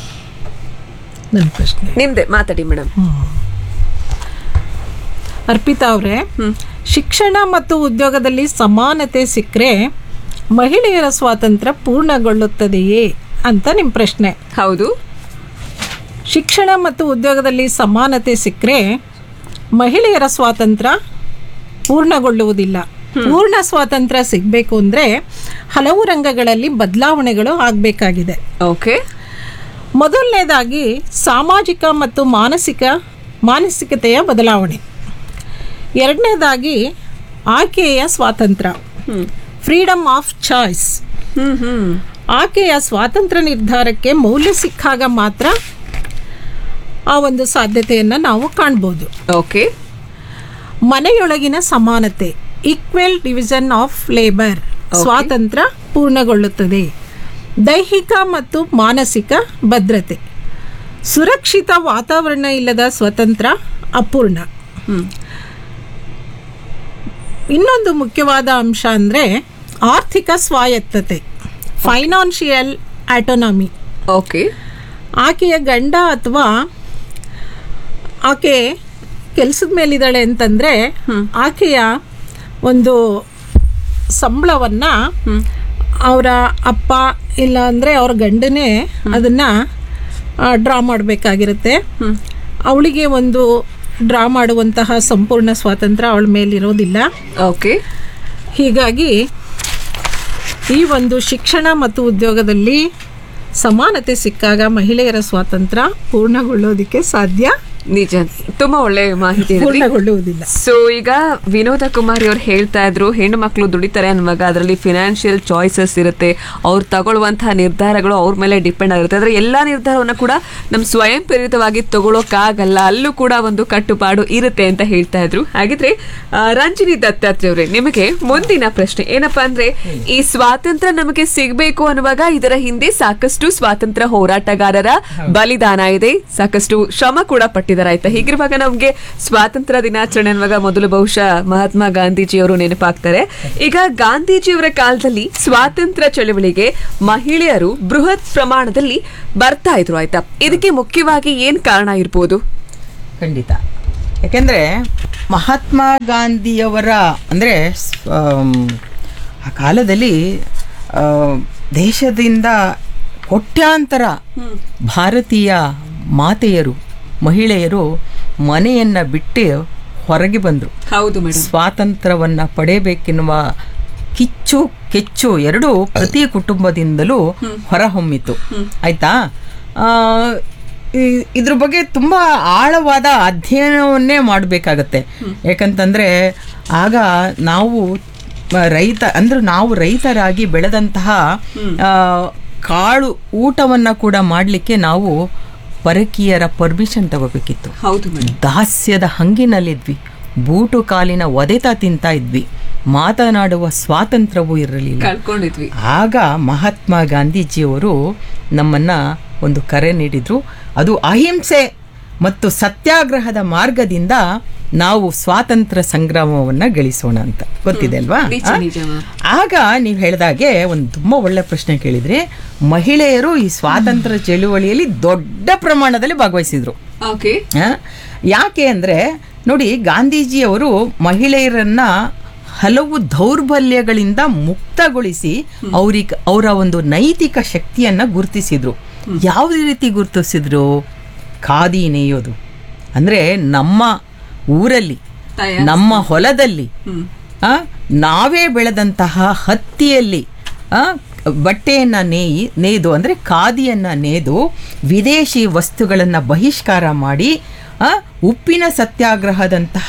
ನನ್ನ ಪ್ರಶ್ನೆ ನಿಮ್ದೆ ಮಾತಾಡಿ ಮೇಡಮ್ ಅರ್ಪಿತಾ ಅವರೇ ಶಿಕ್ಷಣ ಮತ್ತು ಉದ್ಯೋಗದಲ್ಲಿ ಸಮಾನತೆ ಸಿಕ್ಕರೆ ಮಹಿಳೆಯರ ಸ್ವಾತಂತ್ರ್ಯ ಪೂರ್ಣಗೊಳ್ಳುತ್ತದೆಯೇ ಅಂತ ನಿಮ್ಮ ಪ್ರಶ್ನೆ ಹೌದು ಶಿಕ್ಷಣ ಮತ್ತು ಉದ್ಯೋಗದಲ್ಲಿ ಸಮಾನತೆ ಸಿಕ್ಕರೆ ಮಹಿಳೆಯರ ಸ್ವಾತಂತ್ರ್ಯ ಪೂರ್ಣಗೊಳ್ಳುವುದಿಲ್ಲ ಪೂರ್ಣ ಸ್ವಾತಂತ್ರ್ಯ ಸಿಗಬೇಕು ಅಂದರೆ ಹಲವು ರಂಗಗಳಲ್ಲಿ ಬದಲಾವಣೆಗಳು ಆಗಬೇಕಾಗಿದೆ ಓಕೆ ಮೊದಲನೇದಾಗಿ ಸಾಮಾಜಿಕ ಮತ್ತು ಮಾನಸಿಕ ಮಾನಸಿಕತೆಯ ಬದಲಾವಣೆ ಎರಡನೇದಾಗಿ ಆಯ್ಕೆಯ ಸ್ವಾತಂತ್ರ್ಯ freedom of choice hmm hmm ಆಕೆಯ ಸ್ವಾತಂತ್ರ್ಯ ನಿರ್ಧಾರಕ್ಕೆ ಮೌಲ್ಯ ಸಿಕ್ಕಾಗ ಮಾತ್ರ ಆ ಒಂದು ಸಾಧ್ಯತೆಯನ್ನು ನಾವು ಕಾಣ್ಬೋದು ಓಕೆ ಮನೆಯೊಳಗಿನ ಸಮಾನತೆ ಈಕ್ವೆಲ್ ಡಿವಿಷನ್ ಆಫ್ ಲೇಬರ್ ಸ್ವಾತಂತ್ರ್ಯ ಪೂರ್ಣಗೊಳ್ಳುತ್ತದೆ ದೈಹಿಕ ಮತ್ತು ಮಾನಸಿಕ ಭದ್ರತೆ ಸುರಕ್ಷಿತ ವಾತಾವರಣ ಇಲ್ಲದ ಸ್ವತಂತ್ರ ಅಪೂರ್ಣ ಇನ್ನೊಂದು ಮುಖ್ಯವಾದ ಅಂಶ ಅಂದರೆ ಆರ್ಥಿಕ ಸ್ವಾಯತ್ತತೆ ಫೈನಾನ್ಷಿಯಲ್ ಆಟೋನಮಿ ಓಕೆ ಆಕೆಯ ಗಂಡ ಅಥವಾ ಆಕೆ ಕೆಲಸದ ಮೇಲಿದ್ದಾಳೆ ಅಂತಂದರೆ ಆಕೆಯ ಒಂದು ಸಂಬಳವನ್ನು ಅವರ ಅಪ್ಪ ಇಲ್ಲ ಅಂದರೆ ಅವ್ರ ಗಂಡನೇ ಅದನ್ನು ಡ್ರಾ ಮಾಡಬೇಕಾಗಿರುತ್ತೆ ಅವಳಿಗೆ ಒಂದು ಡ್ರಾ ಮಾಡುವಂತಹ ಸಂಪೂರ್ಣ ಸ್ವಾತಂತ್ರ್ಯ ಅವಳ ಮೇಲಿರೋದಿಲ್ಲ ಓಕೆ ಹೀಗಾಗಿ ಈ ಒಂದು ಶಿಕ್ಷಣ ಮತ್ತು ಉದ್ಯೋಗದಲ್ಲಿ ಸಮಾನತೆ ಸಿಕ್ಕಾಗ ಮಹಿಳೆಯರ ಸ್ವಾತಂತ್ರ್ಯ ಪೂರ್ಣಗೊಳ್ಳೋದಕ್ಕೆ ಸಾಧ್ಯ ನಿಜ ತುಂಬಾ ಒಳ್ಳೆ ಮಾಹಿತಿ ಹೇಳಿದ್ರಿ ಪೂರ್ಣಗೊಳ್ಳುವುದಿಲ್ಲ ಸೊ ಈಗ ವಿನೋದ ಕುಮಾರಿ ಅವ್ರು ಹೇಳ್ತಾ ಇದ್ರು ಹೆಣ್ಣು ಮಕ್ಕಳು ದುಡಿತಾರೆ ಅನ್ನುವಾಗ ಅದರಲ್ಲಿ ಫಿನಾನ್ಷಿಯಲ್ ಚಾಯ್ಸಸ್ ಇರುತ್ತೆ ಅವ್ರು ತಗೊಳ್ಳುವಂತಹ ನಿರ್ಧಾರಗಳು ಅವ್ರ ಮೇಲೆ ಡಿಪೆಂಡ್ ಆಗಿರುತ್ತೆ ಆದ್ರೆ ಎಲ್ಲಾ ನಿರ್ಧಾರವನ್ನ ಕೂಡ ನಮ್ ಸ್ವಯಂ ಪ್ರೇರಿತವಾಗಿ ತಗೊಳಕ್ಕಾಗಲ್ಲ ಅಲ್ಲೂ ಕೂಡ ಒಂದು ಕಟ್ಟುಪಾಡು ಇರುತ್ತೆ ಅಂತ ಹೇಳ್ತಾ ಇದ್ರು ಹಾಗಿದ್ರೆ ಆ, ರಂಜಿನಿ ದತ್ತಾತ್ರಿ ಅವರೇ ನಿಮಗೆ ಮುಂದಿನ ಪ್ರಶ್ನೆ ಏನಪ್ಪಾ ಅಂದ್ರೆ ಈ ಸ್ವಾತಂತ್ರ್ಯ ನಮಗೆ ಸಿಗ್ಬೇಕು ಅನ್ನುವಾಗ ಇದರ ಹಿಂದೆ ಸಾಕಷ್ಟು ಸ್ವಾತಂತ್ರ್ಯ ಹೋರಾಟಗಾರರ ಬಲಿದಾನ ಇದೆ ಸಾಕಷ್ಟು ಶ್ರಮ ಕೂಡ ಪಟ್ಟಿದ್ದಾರೆ ಆಯ್ತಾ ಹೀಗಿರುವಾಗ ನಮ್ಗೆ ಸ್ವಾತಂತ್ರ್ಯ ದಿನಾಚರಣೆ ಅನ್ನುವಾಗ ಮೊದಲು ಬಹುಶಃ ಮಹಾತ್ಮ ಗಾಂಧೀಜಿಯವರು ನೆನಪಾಗ್ತಾರೆ ಈಗ ಗಾಂಧೀಜಿಯವರ ಕಾಲದಲ್ಲಿ ಸ್ವಾತಂತ್ರ್ಯ ಚಳವಳಿಗೆ ಮಹಿಳೆಯರು ಬೃಹತ್ ಪ್ರಮಾಣದಲ್ಲಿ ಬರ್ತಾ ಇದ್ರು ಆಯ್ತಾ ಇದಕ್ಕೆ ಮುಖ್ಯವಾಗಿ ಏನ್ ಕಾರಣ ಇರ್ಬೋದು ಖಂಡಿತ ಯಾಕೆಂದರೆ ಮಹಾತ್ಮ ಗಾಂಧಿಯವರ ಅಂದರೆ ಆ ಕಾಲದಲ್ಲಿ ಆ, ದೇಶದಿಂದ ಕೋಟ್ಯಾಂತರ ಭಾರತೀಯ ಮಾತೆಯರು ಮಹಿಳೆಯರು ಮನೆಯನ್ನು ಬಿಟ್ಟು ಹೊರಗೆ ಬಂದರು ಹೌದು ಮೇಡಮ್ ಸ್ವಾತಂತ್ರ್ಯವನ್ನು ಪಡೆಯಬೇಕೆನ್ನುವ ಕಿಚ್ಚು ಕೆಚ್ಚು ಎರಡೂ ಪ್ರತಿ ಕುಟುಂಬದಿಂದಲೂ ಹೊರಹೊಮ್ಮಿತು ಆಯ್ತಾ ಆ, ಈ- ಇದ್ರ ಬಗ್ಗೆ ತುಂಬ ಆಳವಾದ ಅಧ್ಯಯನವನ್ನೇ ಮಾಡಬೇಕಾಗತ್ತೆ ಯಾಕಂತಂದ್ರೆ ಆಗ ನಾವು ಮ- ರೈತ ಅಂದ್ರೆ ನಾವು ರೈತರಾಗಿ ಬೆಳೆದಂತಹ ಆ, ಕಾಳು ಊಟವನ್ನು ಕೂಡ ಮಾಡಲಿಕ್ಕೆ ನಾವು ಪರಕೀಯರ ಪರ್ಮಿಷನ್ ತಗೋಬೇಕಿತ್ತು ಹೌದು ಮೇಡಮ್ ದಾಸ್ಯದ ಹಂಗಿನಲ್ಲಿದ್ವಿ ಬೂಟು ಕಾಲಿನ ಒದೆತ ತಿಂತಾ ಇದ್ವಿ ಮಾತನಾಡುವ ಸ್ವಾತಂತ್ರ್ಯವೂ ಇರಲಿಲ್ಲ ಕಳ್ಕೊಂಡಿದ್ವಿ ಆಗ ಮಹಾತ್ಮ ಗಾಂಧೀಜಿಯವರು ನಮ್ಮನ್ನ ಒಂದು ಕರೆ ನೀಡಿದ್ರು ಅದು ಅಹಿಂಸೆ ಮತ್ತು ಸತ್ಯಾಗ್ರಹದ ಮಾರ್ಗದಿಂದ ನಾವು ಸ್ವಾತಂತ್ರ್ಯ ಸಂಗ್ರಾಮವನ್ನ ಗಳಿಸೋಣ ಅಂತ ಗೊತ್ತಿದೆ ಅಲ್ವಾ ನಿಜ, ಆ? ನಿಜ ಮ್ಯಾಮ್. ಆಗ ನೀವು ಹೇಳಿದಾಗೆ ಒಂದು ತುಂಬಾ ಒಳ್ಳೆ ಪ್ರಶ್ನೆ ಕೇಳಿದ್ರಿ ಮಹಿಳೆಯರು ಈ ಸ್ವಾತಂತ್ರ್ಯ ಚಳುವಳಿಯಲ್ಲಿ ದೊಡ್ಡ ಪ್ರಮಾಣದಲ್ಲಿ ಭಾಗವಹಿಸಿದ್ರು ಓಕೆ ಆ? ಯಾಕೆ ಅಂದರೆ ನೋಡಿ ಗಾಂಧೀಜಿಯವರು ಮಹಿಳೆಯರನ್ನ ಹಲವು ದೌರ್ಬಲ್ಯಗಳಿಂದ ಮುಕ್ತಗೊಳಿಸಿ ಅವ್ರಿಗೆ ಅವರ ಒಂದು ನೈತಿಕ ಶಕ್ತಿಯನ್ನ ಗುರುತಿಸಿದ್ರು ಯಾವ ರೀತಿ ಗುರುತಿಸಿದ್ರು ಖಾದಿ ನೇಯೋದು ಅಂದರೆ ನಮ್ಮ ಊರಲ್ಲಿ ತಯಾರ್ಸಿ. ನಮ್ಮ ಹೊಲದಲ್ಲಿ ಆ, ನಾವೇ ಬೆಳೆದಂತಹ ಹತ್ತಿಯಲ್ಲಿ ಆ, ಬಟ್ಟೆಯನ್ನ ನೇಯಿ ನೇಯ್ದು ಅಂದರೆ ಖಾದಿಯನ್ನ ನೇಯ್ದು ವಿದೇಶಿ ವಸ್ತುಗಳನ್ನು ಬಹಿಷ್ಕಾರ ಮಾಡಿ ಆ, ಉಪ್ಪಿನ ಸತ್ಯಾಗ್ರಹದಂತಹ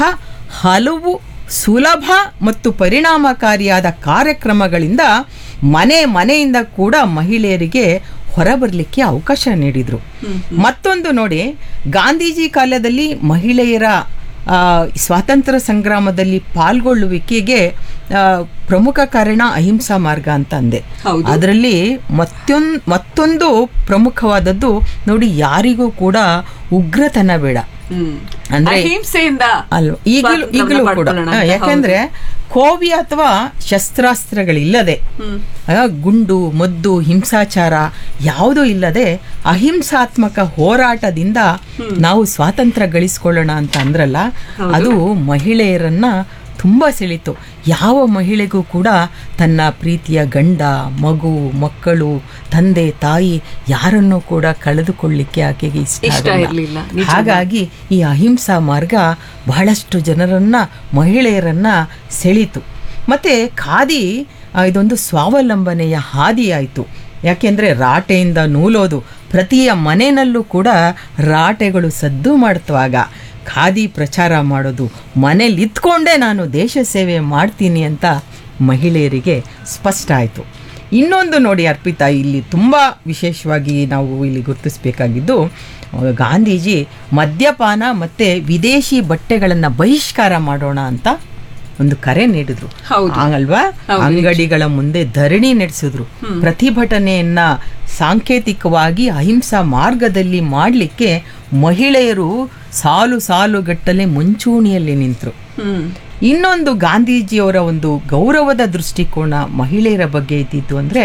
ಹಲವು ಸುಲಭ ಮತ್ತು ಪರಿಣಾಮಕಾರಿಯಾದ ಕಾರ್ಯಕ್ರಮಗಳಿಂದ ಮನೆ ಮನೆಯಿಂದ ಕೂಡ ಮಹಿಳೆಯರಿಗೆ ಹೊರಬರಲಿಕ್ಕೆ ಅವಕಾಶ ನೀಡಿದರು ಮತ್ತೊಂದು ನೋಡಿ ಗಾಂಧೀಜಿ ಕಾಲದಲ್ಲಿ ಮಹಿಳೆಯರ ಆ, ಸ್ವಾತಂತ್ರ್ಯ ಸಂಗ್ರಾಮದಲ್ಲಿ ಪಾಲ್ಗೊಳ್ಳುವಿಕೆಗೆ ಆ, ಪ್ರಮುಖ ಕಾರಣ ಅಹಿಂಸಾ ಮಾರ್ಗ ಅಂತ ಅಂದೆ ಹೌದು. ಅದರಲ್ಲಿ ಮತ್ತೊಂದು ಮತ್ತೊಂದು ಪ್ರಮುಖವಾದದ್ದು ನೋಡಿ ಯಾರಿಗೂ ಕೂಡ ಉಗ್ರತನ ಬೇಡ ಹ್ಮ್ ಅಂದ್ರೆ ಅಹಿಂಸೆಯಿಂದ ಅಲ್ವ ಈಗಲೂ ಸ್ವಾತಂತ್ರ್ಯವನ್ನ ಈಗಲೂ ಕೂಡ ಪಡ್ಕೊಳ್ಳೋಣ ಹಾ, ಅಂತ. ಯಾಕಂದ್ರೆ ಕೋವಿ ಅಥವಾ ಶಸ್ತ್ರಾಸ್ತ್ರಗಳಿಲ್ಲದೆ ಆ, ಗುಂಡು ಮದ್ದು ಹಿಂಸಾಚಾರ ಯಾವುದೂ ಇಲ್ಲದೆ ಅಹಿಂಸಾತ್ಮಕ ಹೋರಾಟದಿಂದ ನಾವು ಸ್ವಾತಂತ್ರ್ಯ ಗಳಿಸ್ಕೊಳ್ಳೋಣ ಅಂತ ಅಂದ್ರಲ್ಲ ಅದು ಮಹಿಳೆಯರನ್ನ ತುಂಬಾ ಸೆಳೀತು ಯಾವ ಮಹಿಳೆಗೂ ಕೂಡ ತನ್ನ ಪ್ರೀತಿಯ ಗಂಡ ಮಗು ಮಕ್ಕಳು ತಂದೆ ತಾಯಿ ಯಾರನ್ನೂ ಕೂಡ ಕಳೆದುಕೊಳ್ಳಿಕ್ಕೆ ಆಕೆಗೆ ಇಷ್ಟ ಇಷ್ಟ ಆಗಲ್ಲ. ಇರ್ಲಿಲ್ಲ, ನಿಜ. ಹಾಗಾಗಿ ಈ ಅಹಿಂಸಾ ಮಾರ್ಗ ಬಹಳಷ್ಟು ಜನರನ್ನ ಮಹಿಳೆಯರನ್ನ ಸೆಳೀತು ಮತ್ತೆ ಖಾದಿ ಆ, ಇದೊಂದು ಸ್ವಾವಲಂಬನೆಯ ಹಾದಿಯಾಯಿತು ಯಾಕೆಂದ್ರೆ ರಾಟೆಯಿಂದ ನೂಲೋದು ಪ್ರತಿಯ ಮನೆಯಲ್ಲೂ ಕೂಡ ರಾಟೆಗಳು ಸದ್ದು ಮಾಡ್ತವಾಗ ಖಾದಿ ಪ್ರಚಾರ ಮಾಡೋದು ಮನೇಲಿ ಇತ್ಕೊಂಡೇ ನಾನು ದೇಶ ಸೇವೆ ಮಾಡ್ತೀನಿ ಅಂತ ಮಹಿಳೆಯರಿಗೆ ಸ್ಪಷ್ಟ ಆಯಿತು ಇನ್ನೊಂದು ನೋಡಿ ಅರ್ಪಿತಾ ಇಲ್ಲಿ ತುಂಬ ವಿಶೇಷವಾಗಿ ನಾವು ಇಲ್ಲಿ ಗುರುತಿಸಬೇಕಾಗಿದ್ದು ಅಹ್, ಗಾಂಧೀಜಿ ಮದ್ಯಪಾನ ಮತ್ತು ವಿದೇಶಿ ಬಟ್ಟೆಗಳನ್ನು ಬಹಿಷ್ಕಾರ ಮಾಡೋಣ ಅಂತ ಒಂದು ಕರೆ ನೀಡಿದ್ರು ಹೌದು. ಅಲ್ವಾ ಅಂಗಡಿಗಳ ಮುಂದೆ ಧರಣಿ ನಡೆಸಿದ್ರು ಪ್ರತಿಭಟನೆಯನ್ನ ಸಾಂಕೇತಿಕವಾಗಿ ಅಹಿಂಸಾ ಮಾರ್ಗದಲ್ಲಿ ಮಾಡಲಿಕ್ಕೆ ಮಹಿಳೆಯರು ಸಾಲು ಸಾಲುಗಟ್ಟಲೆ ಮುಂಚೂಣಿಯಲ್ಲಿ ನಿಂತರು ಹ್ಮ್ ಇನ್ನೊಂದು ಗಾಂಧೀಜಿಯವರ ಒಂದು ಗೌರವದ ದೃಷ್ಟಿಕೋನ ಮಹಿಳೆಯರ ಬಗ್ಗೆ ಇದ್ದಿದ್ದು ಅಂದರೆ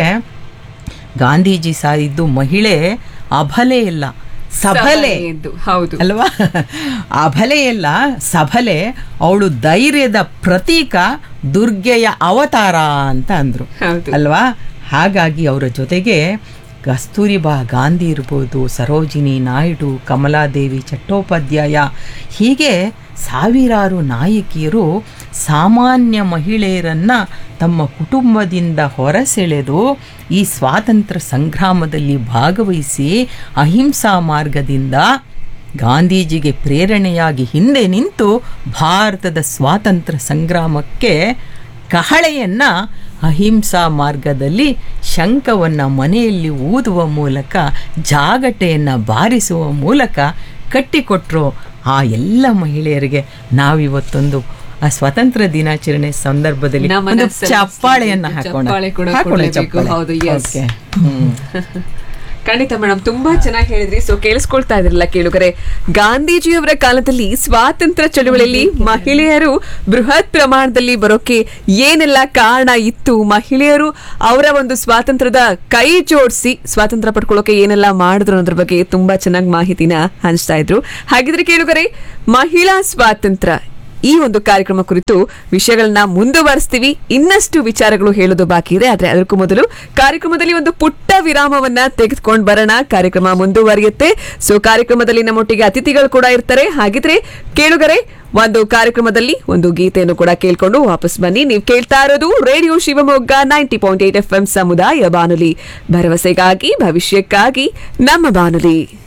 ಗಾಂಧೀಜಿ ಸಾರಿದ್ದು ಮಹಿಳೆ ಅಬಲೆ ಇಲ್ಲ ಸಬಲೆ ಎಂದು ಹೌದು ಅಲ್ವಾ ಅಬಲೆ ಇಲ್ಲ ಸಬಲೆ ಅವಳು ಧೈರ್ಯದ ಪ್ರತೀಕ ದುರ್ಗೆಯ ಅವತಾರ ಅಂತ ಅಂದ್ರು ಹೌದು. ಅಲ್ವಾ ಹಾಗಾಗಿ ಅವರ ಜೊತೆಗೆ ಕಸ್ತೂರಿಬಾ ಗಾಂಧಿ ಇರ್ಬೋದು ಸರೋಜಿನಿ ನಾಯ್ಡು ಕಮಲಾದೇವಿ ಚಟ್ಟೋಪಾಧ್ಯಾಯ ಹೀಗೆ ಸಾವಿರಾರು ನಾಯಕಿಯರು ಸಾಮಾನ್ಯ ಮಹಿಳೆಯರನ್ನ ತಮ್ಮ ಕುಟುಂಬದಿಂದ ಹೊರಸೆಳೆದು ಈ ಸ್ವಾತಂತ್ರ್ಯ ಸಂಗ್ರಾಮದಲ್ಲಿ ಭಾಗವಹಿಸಿ ಅಹಿಂಸಾ ಮಾರ್ಗದಿಂದ ಗಾಂಧೀಜಿಗೆ ಪ್ರೇರಣೆಯಾಗಿ ಹಿಂದೆ ನಿಂತು ಭಾರತದ ಸ್ವಾತಂತ್ರ್ಯ ಸಂಗ್ರಾಮಕ್ಕೆ ಕಹಳೆಯನ್ನ ಅಹಿಂಸಾ ಮಾರ್ಗದಲ್ಲಿ ಶಂಖವನ್ನು ಮನೆಯಲ್ಲಿ ಊದುವ ಮೂಲಕ ಜಾಗಟೆಯನ್ನು ಬಾರಿಸುವ ಮೂಲಕ ಕಟ್ಟಿಕೊಟ್ರು ಆ ಎಲ್ಲ ಮಹಿಳೆಯರಿಗೆ ನಾವಿವತ್ತೊಂದು ಆ ಸ್ವಾತಂತ್ರ್ಯ ದಿನಾಚರಣೆ ಸಂದರ್ಭದಲ್ಲಿ ನಮನ ಒಂದು ಸಲ್ಲಿಸ್ತೀವಿ. ಚಪ್ಪಾಳೆಯನ್ನ ಹಾಕೋಣ ಚಪ್ಪಾಳೆ ಕೂಡ ಹಾಕೋಣ ಕೊಡ್ಲೇಬೇಕು. ಚಪ್ಪಾಳೆ. ಹೌದು, yes. Okay. ಹ್ಮ್. ಖಂಡಿತ ಮೇಡಮ್ ತುಂಬಾ ಚೆನ್ನಾಗಿ ಹೇಳಿದ್ರಿ ಸೊ ಕೇಳಿಸ್ಕೊಳ್ತಾ ಇದ್ರಲ್ಲ ಕೇಳುಗರೆ ಗಾಂಧೀಜಿಯವರ ಕಾಲದಲ್ಲಿ ಸ್ವಾತಂತ್ರ್ಯ ಚಳುವಳಿಯಲ್ಲಿ ಮಹಿಳೆಯರು ಬೃಹತ್ ಪ್ರಮಾಣದಲ್ಲಿ ಬರೋಕೆ ಏನೆಲ್ಲ ಕಾರಣ ಇತ್ತು ಮಹಿಳೆಯರು ಅವರ ಒಂದು ಸ್ವಾತಂತ್ರ್ಯದ ಕೈ ಜೋಡಿಸಿ ಸ್ವಾತಂತ್ರ್ಯ ಪಡ್ಕೊಳ್ಳೋಕೆ ಏನೆಲ್ಲ ಮಾಡಿದ್ರು ಅನ್ನೋದ್ರ ಬಗ್ಗೆ ತುಂಬಾ ಚೆನ್ನಾಗಿ ಮಾಹಿತಿನ ಹಂಚ್ತಾ ಇದ್ರು ಹಾಗಿದ್ರೆ ಕೇಳುಗರೆ ಮಹಿಳಾ ಸ್ವಾತಂತ್ರ್ಯ ಈ ಒಂದು ಕಾರ್ಯಕ್ರಮ ಕುರಿತು ವಿಷಯಗಳನ್ನ ಮುಂದುವರಿಸ್ತೀವಿ ಇನ್ನಷ್ಟು ವಿಚಾರಗಳು ಹೇಳೋದು ಬಾಕಿ ಇದೆ ಆದ್ರೆ ಅದಕ್ಕೂ ಮೊದಲು ಕಾರ್ಯಕ್ರಮದಲ್ಲಿ ಒಂದು ಪುಟ್ಟ ವಿರಾಮವನ್ನ ತೆಗೆದುಕೊಂಡು ಬರೋಣ ಕಾರ್ಯಕ್ರಮ ಮುಂದುವರಿಯುತ್ತೆ ಸೊ ಕಾರ್ಯಕ್ರಮದಲ್ಲಿ ನಮ್ಮೊಟ್ಟಿಗೆ ಅತಿಥಿಗಳು ಕೂಡ ಇರ್ತಾರೆ ಹಾಗಿದ್ರೆ ಕೇಳುಗರೆ ಒಂದು ಕಾರ್ಯಕ್ರಮದಲ್ಲಿ ಒಂದು ಗೀತೆಯನ್ನು ಕೂಡ ಕೇಳ್ಕೊಂಡು ವಾಪಸ್ ಬನ್ನಿ ನೀವು ಕೇಳ್ತಾ ಇರೋದು radio Shivamogga ninety point eight F M ಸಮುದಾಯ ಬಾನುಲಿ ಭರವಸೆಗಾಗಿ ಭವಿಷ್ಯಕ್ಕಾಗಿ ನಮ್ಮ ಬಾನುಲಿ